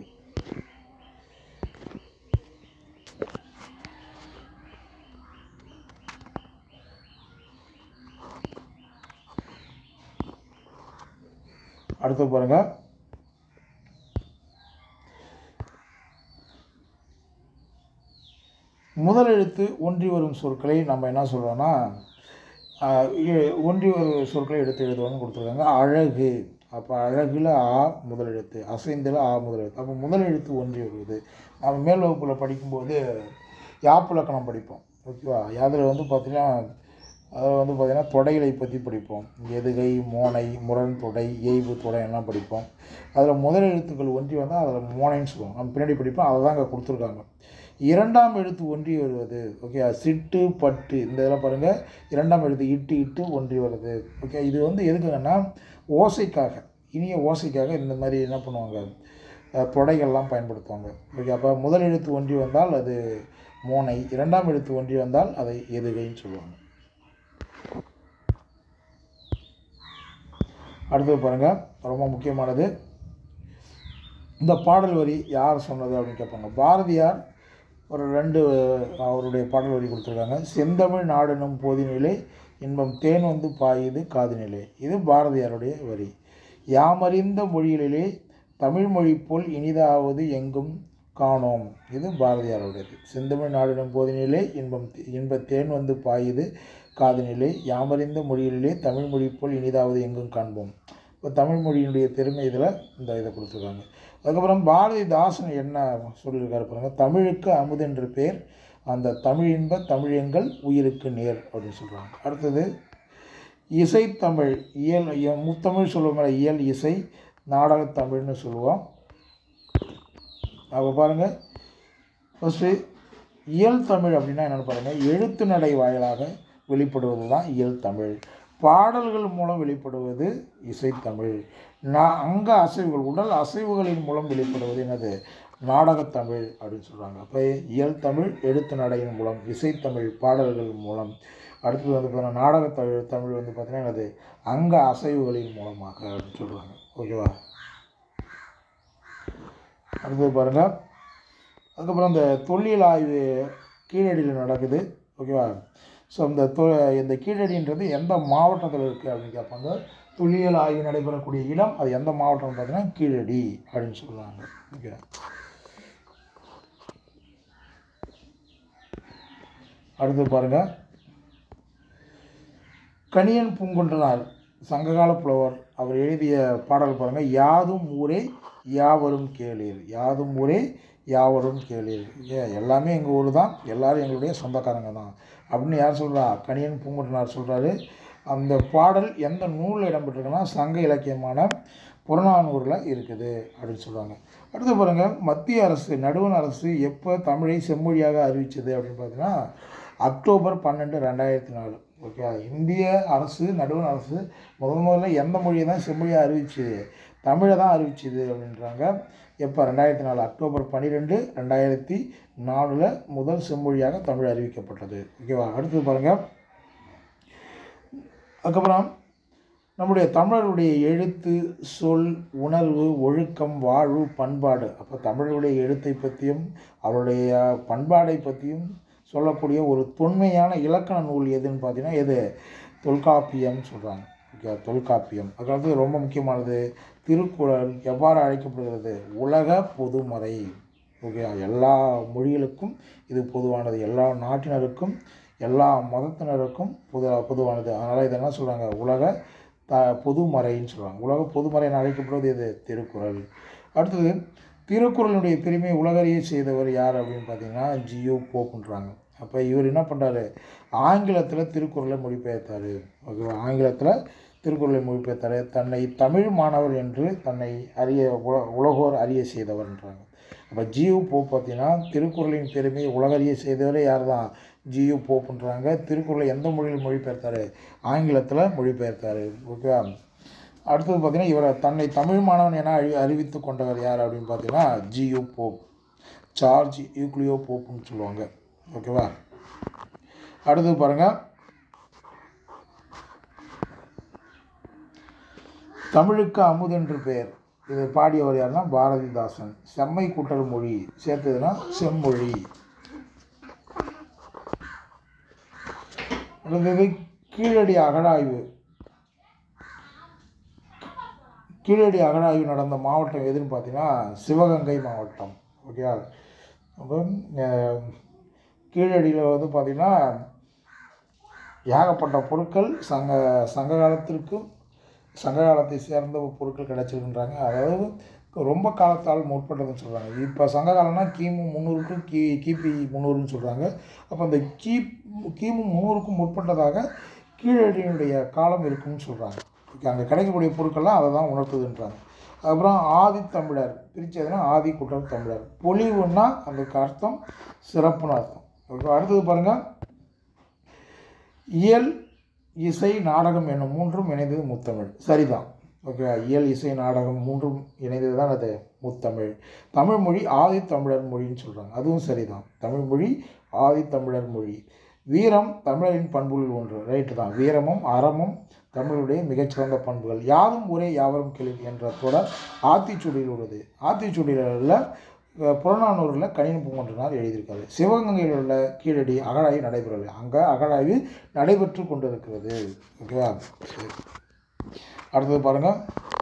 அடுத்து பாருங்கள் முதல் எழுத்து ஒன்றி வரும் சொற்களை நம்ம என்ன சொல்கிறோன்னா ஒன்றி வரும் சொற்களை எடுத்து எழுதுவாங்க கொடுத்துருக்காங்க அழகு அப்போ அழகில் ஆ முதல் எழுத்து அசைந்தில் ஆ முதல் எழுத்து அப்போ முதல் எழுத்து ஒன்றி வருவது நம்ம மேல் வகுப்பில் படிக்கும்போது யாப்பிலக்கணம் படிப்போம் ஓகேவா அதில் வந்து பார்த்திங்கன்னா அதில் வந்து பார்த்திங்கன்னா தொடைகளை பற்றி படிப்போம் எதுகை மோனை முரண் தொடை எய்வு தொடை எல்லாம் படிப்போம் அதில் முதல் எழுத்துக்கள் ஒன்றி வந்தால் அதில் மோனைன்னு சொல்லுவோம் நம்ம பின்னாடி படிப்போம் அதை தான் அங்கே கொடுத்துருக்காங்க இரண்டாம் எழுத்து ஒன்றி வருவது ஓகே சிட்டு பட்டு இந்த இதெல்லாம் பாருங்கள் இரண்டாம் எழுத்து இட்டு இட்டு ஒன்றி வருது ஓகே இது வந்து எதுக்குங்கன்னா ஓசைக்காக இனிய ஓசைக்காக இந்த மாதிரி என்ன பண்ணுவாங்க அஹ், தொடைகள்லாம் பயன்படுத்துவாங்க ஓகே அப்போ முதல் எழுத்து ஒன்றி வந்தால் அது மோனை இரண்டாம் எழுத்து ஒன்றி வந்தால் அதை எதுகைன்னு சொல்லுவாங்க அடுத்தது பாருங்கள் ரொம்ப முக்கியமானது இந்த பாடல் வரி யார் சொன்னது அப்படின்னு கேட்பாங்க பாரதியார் ஒரு ரெண்டு அவருடைய பாடல் வரி கொடுத்துருக்காங்க செந்தமிழ் நாடெனும் போதினிலே இன்பம் தேன் வந்து பாயுது காதினிலே இது பாரதியாருடைய வரி யாமறிந்த மொழிகளிலே தமிழ் மொழி போல் இனிதாவது எங்கும் காணோம் இது பாரதியாருடையது செந்தமிழ் நாடெனும் போதினிலே இன்பம் இன்ப தேன் வந்து பாயுது காதினிலே யாமறிந்த மொழிகளிலே தமிழ் மொழி போல் இனிதாவது எங்கும் காண்போம் இப்போ தமிழ் மொழியினுடைய பெருமை இதில் இந்த இதை கொடுத்துருக்காங்க அதுக்கப்புறம் பாரதிதாசன் என்ன சொல்லியிருக்காரு பாருங்க தமிழுக்கு அமுதென்று பேர் அந்த தமிழ் இன்ப தமிழெங்கள் உயிருக்கு நேர் அப்படின்னு சொல்கிறாங்க அடுத்தது இசைத்தமிழ் இயல் இய- முத்தமிழ் சொல்லுவோம் இயல் இசை நாடகத் தமிழ்னு சொல்லுவோம் அப்போ பாருங்கள் ஃபஸ்ட்டு இயல் தமிழ் அப்படின்னா என்னென்னு பாருங்கள் எழுத்து நடை வாயிலாக வெளிப்படுவது தான் இயல் தமிழ் பாடல்கள் மூலம் வெளிப்படுவது இசைத்தமிழ் நான் அங்க அசைவுகள் உடல் அசைவுகளின் மூலம் வெளிப்படுவது என்னது நாடகத்தமிழ் அப்படின்னு சொல்கிறாங்க அப்போ இயல் தமிழ் எழுத்து நடையின் மூலம் இசைத்தமிழ் பாடல்கள் மூலம் அடுத்தது வந்து பார்த்தீங்கன்னா நாடகத்தமிழ் தமிழ் வந்து பார்த்தீங்கன்னா என்னது அங்க அசைவுகளின் மூலமாக அப்படின்னு சொல்கிறாங்க ஓகேவா அடுத்தது பாருங்கள் அதுக்கப்புறம் இந்த தொல்லியல் ஆய்வு கீழடியில் நடக்குது ஓகேவா ஸோ இந்த தொ இந்த கீழடின்றது எந்த மாவட்டத்தில் இருக்குது அப்படின்னு கேட்பாங்க தொல்லியல் ஆய்வு நடைபெறக்கூடிய இடம் அது எந்த மாவட்டம்னு பார்த்தீங்கன்னா கீழடி அப்படின்னு சொல்லுவாங்க ஓகே அடுத்து பாருங்கள் கணியன் பூங்குன்றனார் சங்ககால புலவர் அவர் எழுதிய பாடல் பாருங்கள் யாதும் ஊரே யாவரும் கேளீர் யாதும் ஊரே யாவரும் கேளீர் ஏ எல்லாமே எங்கள் ஊர் தான் எல்லாரும் எங்களுடைய சொந்தக்காரங்க தான் அப்படின்னு யார் சொல்கிறா கணியன் பூங்குன்றனார் சொல்கிறாரு அந்த பாடல் எந்த நூலில் இடம்பெற்றிருக்குன்னா சங்க இலக்கியமான புறநானூரில் இருக்குது அப்படின்னு சொல்கிறாங்க அடுத்து பாருங்கள் மத்திய அரசு நடுவண் அரசு எப்போ தமிழை செம்மொழியாக அறிவித்தது அப்படின்னு பார்த்தீங்கன்னா அக்டோபர் பன்னெண்டு ரெண்டாயிரத்தி நாலு ஓகே இந்திய அரசு நடுவண் அரசு முதல் முதல்ல எந்த மொழியை தான் செம்மொழியாக அறிவிச்சுது தமிழை தான் அறிவிச்சுது அப்படின்றாங்க எப்போ ரெண்டாயிரத்தி நாலு அக்டோபர் பன்னிரெண்டு ரெண்டாயிரத்தி நாலில் முதல் செம்மொழியாக தமிழ் அறிவிக்கப்பட்டது ஓகேவா அடுத்து பாருங்கள் அதுக்கப்புறம் நம்முடைய தமிழருடைய எழுத்து சொல் உணர்வு ஒழுக்கம் வாழ்வு பண்பாடு அப்போ தமிழருடைய எழுத்தை பற்றியும் அவருடைய பண்பாடை பற்றியும் சொல்லக்கூடிய ஒரு தொன்மையான இலக்கண நூல் எதுன்னு பார்த்தீங்கன்னா எது தொல்காப்பியம் சொல்கிறாங்க ஓகே தொல்காப்பியம் அதுக்கடுத்து ரொம்ப முக்கியமானது திருக்குறள் எவ்வாறு அழைக்கப்படுகிறது உலக பொதுமறை ஓகே எல்லா மொழிகளுக்கும் இது பொதுவானது எல்லா நாட்டினருக்கும் எல்லா மதத்தினருக்கும் பொது பொதுவானது அதனால் இதை என்ன சொல்கிறாங்க உலக த பொதுமறைன்னு சொல்கிறாங்க உலக பொதுமறை என அழைக்கப்படுவது எது திருக்குறள் அடுத்தது திருக்குறளுடைய பெருமை உலகறிய செய்தவர் யார் அப்படின்னு பார்த்தீங்கன்னா ஜியோ போப்புன்றாங்க அப்போ இவர் என்ன பண்ணுறாரு ஆங்கிலத்தில் திருக்குறளை மொழிபெயர்த்தார் ஓகேவா ஆங்கிலத்தில் திருக்குறளை மொழிபெயர்த்தார் தன்னை தமிழ் மாணவர் என்று தன்னை அறிய உல உலகோர் அறிய செய்தவர்ன்றாங்க அப்போ ஜியு போப் பார்த்தீங்கன்னா திருக்குறளின் பெருமையை உலகறிய செய்தவரே யார் தான் ஜியு போப்புன்றாங்க திருக்குறளை எந்த மொழியில் மொழிபெயர்த்தார் ஆங்கிலத்தில் மொழிபெயர்த்தார் ஓகேவா அடுத்தது பார்த்தீங்கன்னா இவரை தன்னை தமிழ் மாணவன் என அறி அறிவித்து கொண்டவர் யார் அப்படின்னு பார்த்தீங்கன்னா ஜியு போப் சார்ஜ் யூக்ளியோ போப்புன்னு சொல்லுவாங்க ஓகேவா அடுத்தது பாருங்கள் தமிழுக்கு அமுதென்று பெயர் இது பாடியவர் யாருன்னா பாரதிதாசன் செம்மை கூட்டல் மொழி சேர்த்ததுன்னா செம்மொழி அடுத்தது கீழடி அகழாய்வு கீழடி அகழாய்வு நடந்த மாவட்டம் எதுன்னு பார்த்தீங்கன்னா சிவகங்கை மாவட்டம் ஓகேவா அப்போ அஹ், கீழடியில் வந்து பார்த்திங்கன்னா ஏகப்பட்ட பொருட்கள் சங்க சங்க காலத்திற்கும் சங்க காலத்தை சேர்ந்த பொருட்கள் கிடச்சிருக்குன்றாங்க அதாவது ரொம்ப காலத்தால் முற்பட்டதுன்னு சொல்கிறாங்க இப்போ சங்க காலம்னா கிமு முந்நூறு டு கி கிபி முந்நூறுன்னு சொல்கிறாங்க அப்போ அந்த கி கிமு முந்நூறுக்கும் முற்பட்டதாக கீழடியினுடைய காலம் இருக்குன்னு சொல்கிறாங்க அங்கே கிடைக்கக்கூடிய பொருட்கள்லாம் அதை தான் உணர்த்துதுன்றாங்க அப்புறம் ஆதித்தமிழர் பிரித்ததுன்னா ஆதி குற்றம் தமிழர் பொலிவுன்னா அதுக்கு அர்த்தம் சிறப்புன்னு அர்த்தம் ஓகே அடுத்தது பாருங்கள் இயல் இசை நாடகம் என்னும் மூன்றும் இணைந்தது முத்தமிழ் சரிதான் ஓகே இயல் இசை நாடகம் மூன்றும் இணைந்தது தான் அது முத்தமிழ் தமிழ் மொழி ஆதித்தமிழர் மொழின்னு சொல்கிறாங்க அதுவும் சரிதான் தமிழ் மொழி ஆதித்தமிழர் மொழி வீரம் தமிழரின் பண்புகளில் ஒன்று ரைட்டு தான் வீரமும் அறமும் தமிழுடைய மிகச்சிறந்த பண்புகள் யாரும் ஒரே யாவரும் கேள்வி என்ற தொடர் ஆத்திச்சூடியில் உள்ளது ஆத்திச்சூடியில் புறநானூரில் கணினி பூங்கொன்றனார் எழுதியிருக்காரு சிவகங்கையில் உள்ள கீழடி அகழாய்வு நடைபெறவில்லை அங்கே அகழாய்வு நடைபெற்று கொண்டிருக்கிறது ஓகேவா சரி அடுத்தது பாருங்கள்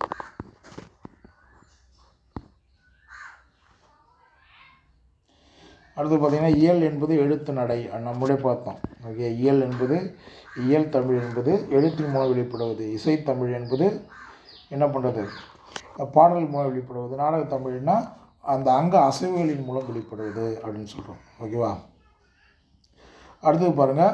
அடுத்து பார்த்தீங்கன்னா இயல் என்பது எழுத்து நடை நம்மளே பார்த்தோம் ஓகே இயல் என்பது இயல் தமிழ் என்பது எழுத்தின் மூலம் வெளிப்படுவது இசைத்தமிழ் என்பது என்ன பண்ணுறது பாடல் மூலம் வெளிப்படுவது நாடக தமிழ்னா அந்த அங்க அசைவுகளின் மூலம் வெளிப்படுவது அப்படின்னு சொல்கிறோம் ஓகேவா அடுத்தது பாருங்கள்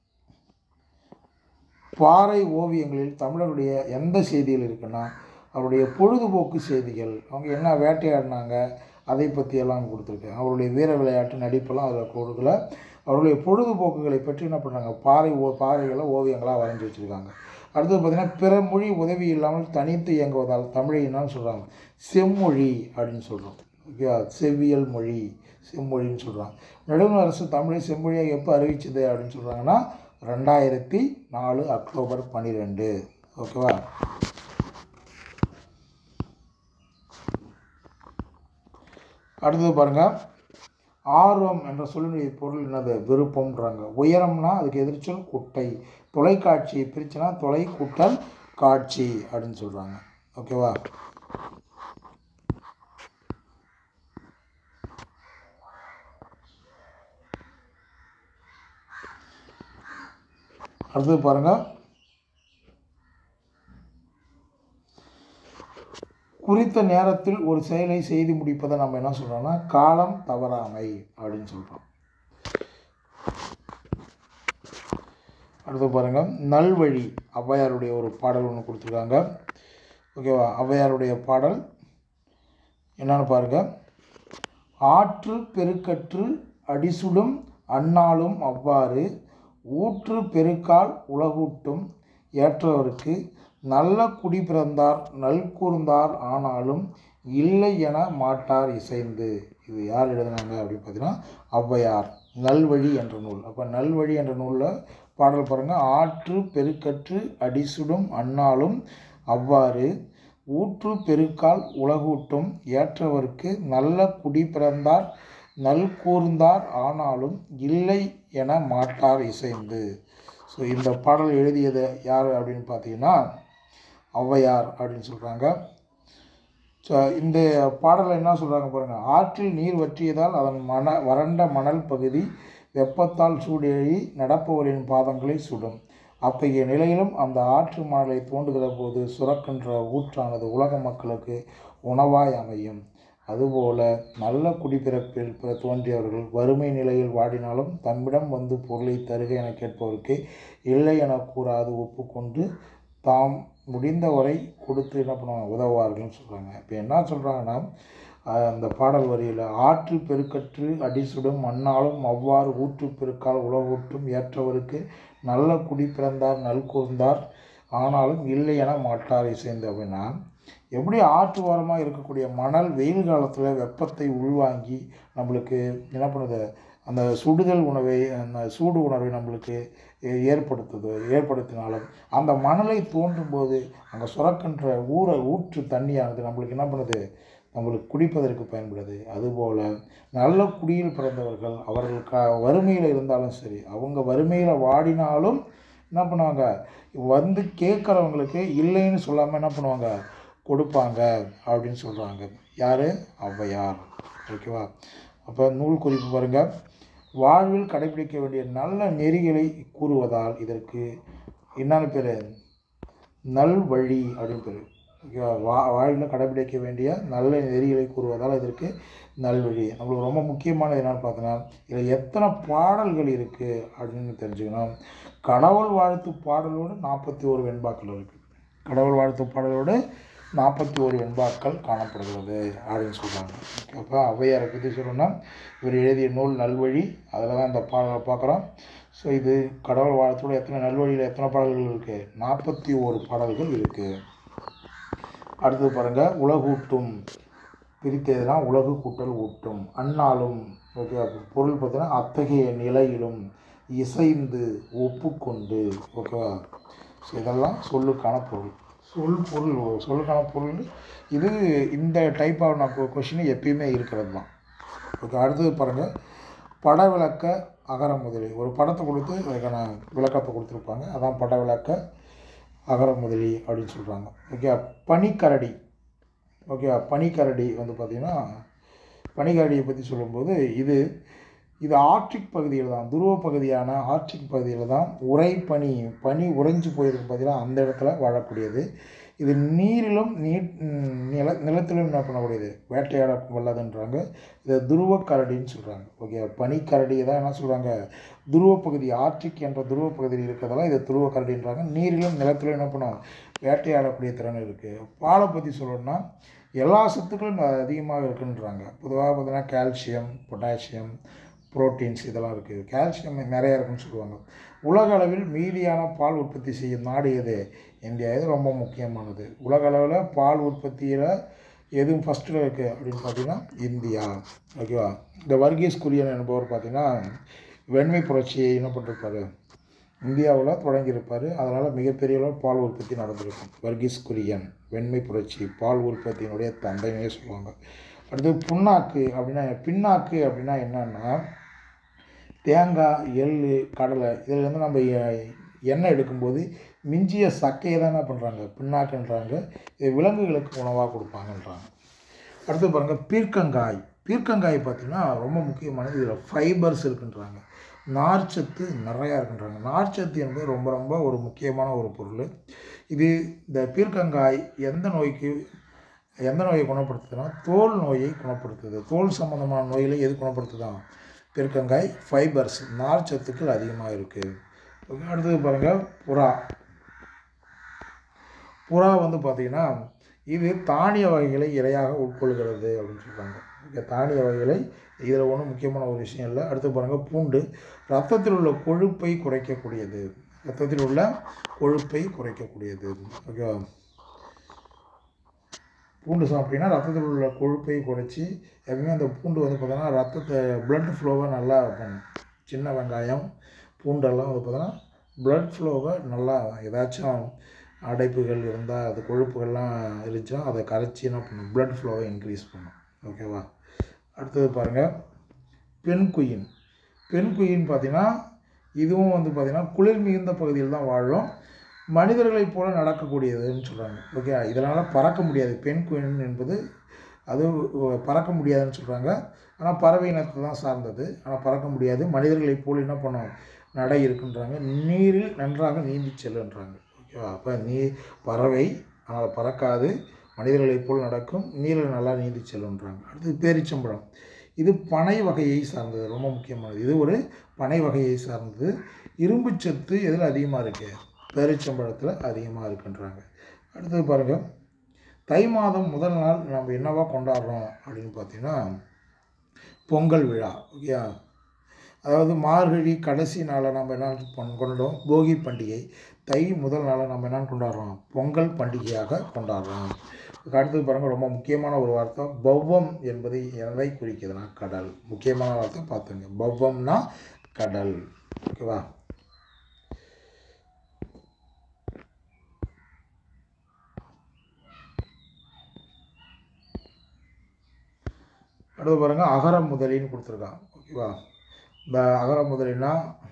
பாறை ஓவியங்களில் தமிழருடைய எந்த செய்திகள் இருக்குன்னா அவருடைய பொழுதுபோக்கு செய்திகள் அவங்க என்ன வேட்டையாடினாங்க அதை பற்றியெல்லாம் கொடுத்துருக்கு அவருடைய வீர விளையாட்டு நடிப்பெல்லாம் அதில் கொடுக்கல அவருடைய பொழுதுபோக்குகளை பற்றி என்ன பண்ணுறாங்க பாறை ஓ பாறைகளை ஓவியங்களாக வரைஞ்சி வச்சுருக்காங்க அடுத்தது பார்த்திங்கன்னா பிற மொழி உதவி இல்லாமல் தனித்து இயங்குவதால் தமிழை என்னன்னு சொல்கிறாங்க செம்மொழி அப்படின்னு சொல்கிறோம் ஓகேவா செவ்வியல் மொழி செம்மொழின்னு சொல்கிறாங்க நடுவண் அரசு தமிழை செம்மொழியாக எப்போ அறிவிச்சது அப்படின்னு சொல்கிறாங்கன்னா ரெண்டாயிரத்தி நாலு அக்டோபர் பன்னிரெண்டு ஓகேவா அடுத்தது பாருங்கள் ஆர்வம் என்ற சொல்லினுடைய பொருள் என்னது விருப்பம்ன்றாங்க உயரம்னா அதுக்கு எதிர்ச்சொல் குட்டை தொலைக்காட்சி பிரிச்சுனா தொலை கூட்டல் காட்சி அப்படின்னு சொல்கிறாங்க ஓகேவா அடுத்தது பாருங்கள் குறித்த நேரத்தில் ஒரு செயலை செய்து முடிப்பதை நம்ம என்ன சொல்கிறோம்னா காலம் தவறாமை அப்படின்னு சொல்கிறோம் அடுத்து பாருங்கள் நல்வழி ஔவையாருடைய ஒரு பாடல் ஒன்று கொடுத்துருக்காங்க ஓகேவா ஔவையாருடைய பாடல் என்னன்னு பாருங்கள் ஆற்று பெருக்கற்று அடிசுடும் அந்நாளும் அவ்வாறு ஊற்று பெருக்கால் உலகூட்டும் ஏற்றவருக்கு நல்ல குடி பிறந்தார் நல்கூர்ந்தார் ஆனாலும் இல்லை என மாட்டார் இசைந்து இது யார் எழுதுனாங்க அப்படின்னு பார்த்தீங்கன்னா ஔவையார் நல்வழி என்ற நூல் அப்போ நல்வழி என்ற நூலில் பாடல் பாருங்கள் ஆற்று பெருக்கற்று அடிசுடும் அந்நாளும் அவ்வாறு ஊற்று பெருக்கால் உலகூட்டும் ஏற்றவர்க்கு நல்ல குடி பிறந்தார் நல் கூர்ந்தார் ஆனாலும் இல்லை என மாட்டார் இசைந்து ஸோ இந்த பாடல் எழுதியது யார் அப்படின்னு பார்த்தீங்கன்னா ஔவையார் அப்படின்னு சொல்கிறாங்க ஸோ இந்த பாடலில் என்ன சொல்கிறாங்க பாருங்கள் ஆற்றில் நீர் வற்றியதால் அதன் மண வறண்ட மணல் பகுதி வெப்பத்தால் சூடேறி நடப்பவரின் பாதங்களை சுடும் அத்தகைய நிலையிலும் அந்த ஆற்று மணலை தோண்டுகிற போது சுரக்கின்ற ஊற்றானது உலக மக்களுக்கு உணவாய் அமையும் அதுபோல நல்ல குடிப்பிறப்பில் பிற தோன்றியவர்கள் வறுமை நிலையில் வாடினாலும் தம்மிடம் வந்து பொருளை தருக என கேட்பவருக்கு இல்லை என கூறாது ஒப்புக்கொண்டு தாம் முடிந்தவரை கொடுத்து என்ன பண்ணுவாங்க உதவுவார்கள்னு சொல்கிறாங்க இப்போ என்ன சொல்கிறாங்கன்னா அஹ், அந்த பாடல் வரியில் ஆற்று பெருக்கற்று அடிசுடும் மண்ணாலும் அவ்வாறு ஊற்று பெருக்கால் உலகூட்டும் ஏற்றவருக்கு நல்ல குடி பிறந்தார் நல்கூர்ந்தார் ஆனாலும் இல்லை என மாட்டார் இசைந்து அப்படின்னா எப்படி ஆற்று ஓரமாக இருக்கக்கூடிய மணல் வெயில் காலத்தில் வெப்பத்தை உள்வாங்கி நம்மளுக்கு என்ன பண்ணுது அந்த சுடுதல் உணவை அந்த சூடு உணர்வை நம்மளுக்கு ஏ- ஏற்படுத்துது ஏற்படுத்தினாலும் அந்த மணலை தோன்றும் போது அங்கே சுரக்கின்ற ஊற ஊற்று தண்ணியானது நம்மளுக்கு என்ன பண்ணுது நம்மளுக்கு குடிப்பதற்கு பயன்படுது அதுபோல் நல்ல குடியில் பிறந்தவர்கள் அவர்கள் க வறுமையில் இருந்தாலும் சரி அவங்க வறுமையில் வாடினாலும் என்ன பண்ணுவாங்க வந்து கேட்குறவங்களுக்கு இல்லைன்னு சொல்லாமல் என்ன பண்ணுவாங்க கொடுப்பாங்க அப்படின்னு சொல்கிறாங்க யார் ஔவையார் ஓகேவா அப்போ நூல் குறிப்பு பாருங்கள் வாழ்வில் கடைபிடிக்க வேண்டிய நல்ல நெறிகளை கூறுவதால் இதற்கு என்னன்னு பேர் நல்வழி அப்படின்னு பேர் ஓகேவா வா வாழ்வில் கடைபிடிக்க வேண்டிய நல்ல நெறிகளை கூறுவதால் இதற்கு நல்வழி நம்மளுக்கு ரொம்ப முக்கியமானது என்னென்னு பார்த்தோன்னா இதில் எத்தனை பாடல்கள் இருக்குது அப்படின்னு தெரிஞ்சுக்கணும் கடவுள் வாழ்த்து பாடலோடு நாற்பத்தி ஒரு வெண்பாக்கள் இருக்குது கடவுள் வாழ்த்து பாடலோடு நாற்பத்தி ஒரு வெண்பாக்கள் காணப்படுகிறது அப்படின்னு சொல்கிறாங்க அப்போ ஔவையாரை பற்றி சொல்லணும்னா இவர் எழுதிய நூல் நல்வழி அதில் தான் இந்த பாடலை பார்க்குறோம் ஸோ இது கடவுள் வாழ்த்தோட எத்தனை நல்வழியில் எத்தனை பாடல்கள் இருக்குது நாற்பத்தி ஒரு பாடல்கள் இருக்குது அடுத்தது பாருங்கள் உலகூட்டும் பிரித்ததுனா உலகு கூட்டல் ஊட்டும் அந்நாளும் ஓகே பொருள் பார்த்தீங்கன்னா அத்தகைய நிலையிலும் இசைந்து ஒப்புக்கொண்டு ஓகேவா ஸோ இதெல்லாம் சொல்லுக்கான பொருள் சொல் பொருள் சொல்லுக்கான பொருள் இது இந்த டைப் ஆஃப் கொஷின் எப்பயுமே இருக்கிறது தான் ஓகே அடுத்தது பாருங்கள் பட விளக்க அகர முதலி ஒரு படத்தை கொடுத்து அதுக்கான விளக்கத்தை கொடுத்துருப்பாங்க அதான் பட விளக்க அகர முதலி அப்படின்னு சொல்கிறாங்க ஓகே பனிக்கரடி ஓகே பனிக்கரடி வந்து பார்த்திங்கன்னா பனிக்கரடியை பற்றி சொல்லும்போது இது இது ஆர்டிக் பகுதியில் தான் துருவ பகுதியான ஆர்டிக் பகுதியில் தான் உறை பனி பனி உறைஞ்சு போயிருக்கு பார்த்தீங்கன்னா அந்த இடத்துல வாழக்கூடியது இது நீரிலும் நீர் ம், நில நிலத்திலும் என்ன பண்ணக்கூடியது வேட்டையாட வல்லதுன்றாங்க இதை துருவ கரடின்னு சொல்கிறாங்க ஓகே பனிக்கரடி தான் என்ன சொல்கிறாங்க துருவ பகுதி ஆர்டிக் என்ற துருவ பகுதியில் இருக்கிறதெல்லாம் இது துருவ கரடின்றாங்க நீரிலும் நிலத்திலும் என்ன பண்ணும் வேட்டையாடக்கூடிய திறன் இருக்குது பாலை பற்றி சொல்லணும்னா எல்லா சத்துக்களும் அதிகமாக இருக்குன்றாங்க பொதுவாக பார்த்தீங்கன்னா கால்சியம் பொட்டாசியம் புரோட்டீன்ஸ் இதெல்லாம் இருக்குது கால்சியம் நிறையா இருக்குன்னு சொல்லுவாங்க உலக அளவில் மீதியான பால் உற்பத்தி செய்யும் நாடு எது இந்தியா இது ரொம்ப முக்கியமானது உலக அளவில் பால் உற்பத்தியில் எதுவும் ஃபஸ்ட்டில் இருக்குது அப்படின்னு பார்த்தீங்கன்னா இந்தியா ஓகேவா இந்த வர்கீஸ் குரியன் என்பவர் பார்த்தீங்கன்னா வெண்மை புரட்சியை என்ன பண்ணிருப்பாரு இந்தியாவில் தொடங்கியிருப்பார் அதனால் மிகப்பெரிய அளவு பால் உற்பத்தி நடந்திருக்கும் வர்கீஸ் குரியன் வெண்மை புரட்சி பால் உற்பத்தியினுடைய தந்தைன்னே சொல்லுவாங்க அடுத்து புண்ணாக்கு அப்படின்னா பின்னாக்கு அப்படின்னா என்னன்னா தேங்காய் எள் கடலை இதிலேருந்து நம்ம எ- எண்ணெய் எடுக்கும்போது மிஞ்சிய சக்கையை தான் என்ன பண்ணுறாங்க பின்னாக்குன்றாங்க இது விலங்குகளுக்கு உணவாக கொடுப்பாங்கன்றாங்க அடுத்து பாருங்கள் பீர்க்கங்காய் பீர்க்கங்காய் பார்த்திங்கன்னா ரொம்ப முக்கியமானது இதில் ஃபைபர்ஸ் இருக்குன்றாங்க நார்ச்சத்து நிறையா இருக்குன்றாங்க நார்ச்சத்து என்பது ரொம்ப ரொம்ப ஒரு முக்கியமான ஒரு பொருள் இது இந்த பீர்க்கங்காய் எந்த நோய்க்கு எந்த நோயை குணப்படுத்துதுன்னா தோல் நோயை குணப்படுத்துது தோல் சம்பந்தமான நோய்களை எது குணப்படுத்துதான் பீர்க்கங்காய் ஃபைபர்ஸ் நார்ச்சத்துக்கள் அதிகமாக இருக்குது அடுத்தது பாருங்கள் புறா புறா வந்து பார்த்திங்கன்னா இது தானிய வகைகளை இரையாக உட்கொள்கிறது அப்படின்னு சொல்கிறாங்க ஓகே தானிய வகைகளை இதில் ஒன்றும் முக்கியமான ஒரு விஷயம் இல்லை அடுத்து பாருங்கள் பூண்டு ரத்தத்தில் உள்ள கொழுப்பை குறைக்கக்கூடியது ரத்தத்தில் உள்ள கொழுப்பை குறைக்கக்கூடியது ஓகேவா பூண்டு சாப்பிட்டீங்கன்னா ரத்தத்தில் உள்ள கொழுப்பை குறைச்சி எப்பவுமே அந்த பூண்டு வந்து பார்த்தோன்னா ரத்தத்தை blood ஃப்ளோவை நல்லா பண்ணும் சின்ன வெங்காயம் பூண்டெல்லாம் வந்து பார்த்தோன்னா blood ஃப்ளோவை நல்லா ஏதாச்சும் அடைப்புகள் இருந்தால் அது கொழுப்புகள்லாம் இருந்துச்சுன்னா அதை கரைச்சி என்ன பண்ணும் blood ஃப்ளோவை இன்க்ரீஸ் பண்ணும் ஓகேவா அடுத்தது பாருங்கள் பெண் குயின் பெண் குயின் பார்த்தீங்கன்னா இதுவும் வந்து பார்த்திங்கன்னா குளிர் மிகுந்த பகுதியில் தான் வாழும் மனிதர்களைப் போல நடக்கக்கூடியதுன்னு சொல்கிறாங்க ஓகே இதனால் பறக்க முடியாது பெண் குயின் என்பது அது பறக்க முடியாதுன்னு சொல்கிறாங்க ஆனால் பறவை இனத்தை தான் சார்ந்தது ஆனால் பறக்க முடியாது மனிதர்களைப் போல் என்ன பண்ணும் நடை இருக்குன்றாங்க நீரில் நன்றாக நீந்தி செல்லுன்றாங்க ஓகேவா அப்போ நீ பறவை ஆனால் பறக்காது மனிதர்களைப் போல் நடக்கும் நீரில் நல்லா நீந்தி செல்லுன்றாங்க அடுத்து பேரிச்சம்பழம் இது பனை வகையை சார்ந்தது ரொம்ப முக்கியமானது இது ஒரு பனை வகையை சார்ந்தது இரும்புச்சத்து எதில் அதிகமாக இருக்கு பேரிச்சம்பழத்தில் அதிகமாக இருக்குன்றாங்க அடுத்தது பாருங்கள் தை மாதம் முதல் நாள் நம்ம என்னவா கொண்டாடுறோம் அப்படின்னு பார்த்தீங்கன்னா பொங்கல் விழா ஓகே அதாவது மார்கழி கடைசி நாளை நம்ம என்ன பண் கொண்டாடுறோம் போகி பண்டிகை தை முதல் நாளை நம்ம என்ன கொண்டாடுறோம் பொங்கல் பண்டிகையாக கொண்டாடுறோம் அடுத்தது பாருங்கள் ரொம்ப முக்கியமான ஒரு வார்த்தை பவ்வம் என்பது எதை குறிக்குதுன்னா கடல் முக்கியமான வார்த்தை பார்த்துங்க பவ்வம்னா கடல் ஓகேவா அடுத்து பாருங்கள் அகர முதலின்னு கொடுத்துருக்கான் ஓகேவா இந்த அகர முதலின்னா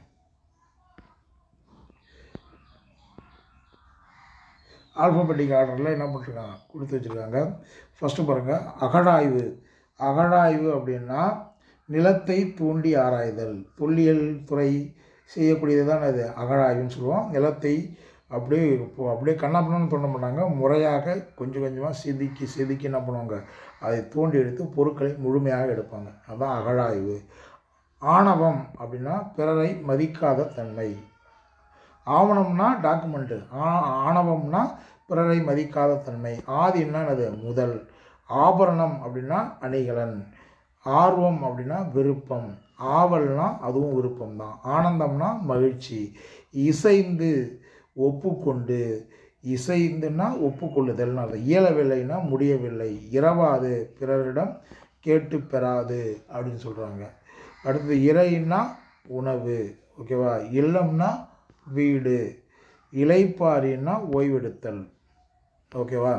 ஆல்பபெட்டிக் ஆர்டரில் என்ன பண்ணிருக்காங்க கொடுத்து வச்சுருக்காங்க ஃபஸ்ட்டு பாருங்கள் அகழாய்வு அகழாய்வு அப்படின்னா நிலத்தை தூண்டி ஆராய்தல் தொல்லியல் துறை செய்யக்கூடியது தான் அது அகழாய்வுன்னு சொல்லுவோம் நிலத்தை அப்படியே இப்போ அப்படியே கண்ணாப்பண்ணு பண்ண மாட்டாங்க முறையாக கொஞ்சம் கொஞ்சமாக செதுக்கி செதுக்கி என்ன பண்ணுவாங்க அதை தோண்டி எடுத்து பொருட்களை முழுமையாக எடுப்பாங்க அதுதான் அகழாய்வு ஆணவம் அப்படின்னா பிறரை மதிக்காத தன்மை ஆவணம்னா டாக்குமெண்ட்டு ஆ ஆணவம்னா பிறரை மதிக்காத தன்மை ஆதின்னா அது முதல் ஆபரணம் அப்படின்னா அணிகலன் ஆர்வம் அப்படின்னா விருப்பம் ஆவல்னா அதுவும் விருப்பம் தான் ஆனந்தம்னா மகிழ்ச்சி இசைந்து ஒப்புக்கொண்டு இசைந்துன்னா ஒப்புக்கொள்ளுதல்னு அர்த்தம் இயலவில்லைன்னா முடியவில்லை இரவாது பிறரிடம் கேட்டு பெறாது அப்படின்னு சொல்கிறாங்க அடுத்தது இறைன்னா உணவு ஓகேவா இல்லம்னா வீடு இலைப்பாரின்னா ஓய்வெடுத்தல் ஓகேவா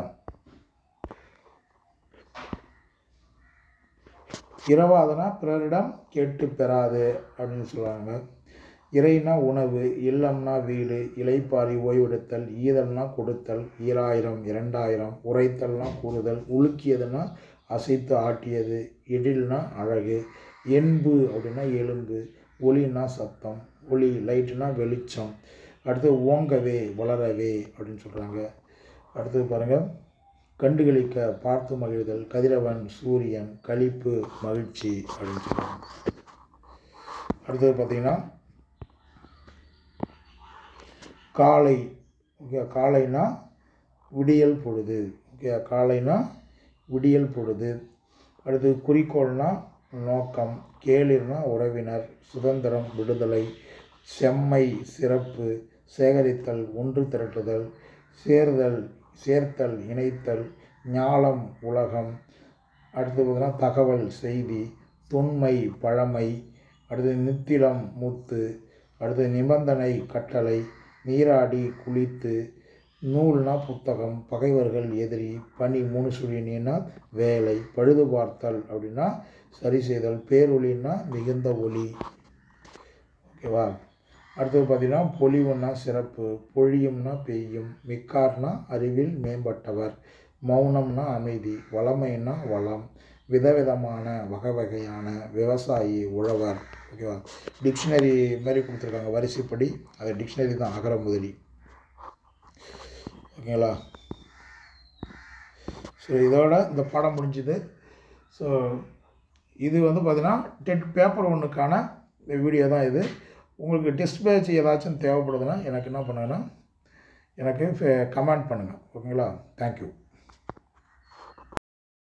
இரவாதனா பிறரிடம் கேட்டு பெறாது அப்படின்னு சொல்லுவாங்க இறைனா உணவு இல்லம்னா வீடு இலைப்பாரி ஓய்வெடுத்தல் ஈதல்னா கொடுத்தல் ஈராயிரம் இரண்டாயிரம் உரைத்தல்னா கூறுதல் உலுக்கியதுன்னா அசைத்து ஆட்டியது எழில்னா அழகு என்பு அப்படின்னா எலும்பு ஒளினா சத்தம் ஒளி லைட்டுனா வெளிச்சம் அடுத்து ஓங்கவே வளரவே அப்படின்னு சொல்கிறாங்க அடுத்தது பாருங்கள் கண்டுகளிக்க பார்த்து மகிழ்தல் கதிரவன் சூரியன் களிப்பு மகிழ்ச்சி அப்படின்னு சொல்கிறாங்க அடுத்தது பார்த்திங்கன்னா காலை ஓகே காலைனா விடியல் பொழுது ஓகே காலைனா விடியல் பொழுது அடுத்து குறிக்கோள்னா நோக்கம் கேளிர்னா உறவினர் சுதந்திரம் விடுதலை செம்மை சிறப்பு சேகரித்தல் ஒன்று திரட்டுதல் சேர்தல் சேர்த்தல் இணைத்தல் ஞாலம் உலகம் அடுத்து பார்த்தீங்கன்னா தகவல் செய்தி தொன்மை பழமை அடுத்து நித்திலம் முத்து அடுத்து நிபந்தனை கட்டளை நீராடி குளித்து நூல்னா புத்தகம் பகைவர்கள் எதிரி பனி மூணு சுழினா வேலை பழுது பார்த்தல் அப்படின்னா சரி செய்தல் பேரொளின்னா மிகுந்த ஒளி ஓகேவா அடுத்தது பார்த்திங்கன்னா பொலிவுன்னா சிறப்பு பொழியும்னா பெய்யும் மிக்கார்னா அறிவில் மேம்பட்டவர் மௌனம்னா அமைதி வளமைன்னா வளம் விதவிதமான வகை வகையான விவசாயி உழவர் ஓகேவா டிக்ஷனரி மாதிரி கொடுத்துருக்காங்க வரிசைப்படி அது டிக்ஷனரி தான் அகர முதலி ஓகேங்களா ஸோ இதோட இந்த பாடம் முடிஞ்சுது ஸோ இது வந்து பார்த்திங்கன்னா டெட் பேப்பர் ஒன்றுக்கான வீடியோ தான் இது உங்களுக்கு டெஸ்ட் பேட்ச் ஏதாச்சும் தேவைப்படுதுன்னா எனக்கு என்ன பண்ணுங்கன்னா எனக்கு கமெண்ட் பண்ணுங்கள் ஓகேங்களா தேங்க்யூ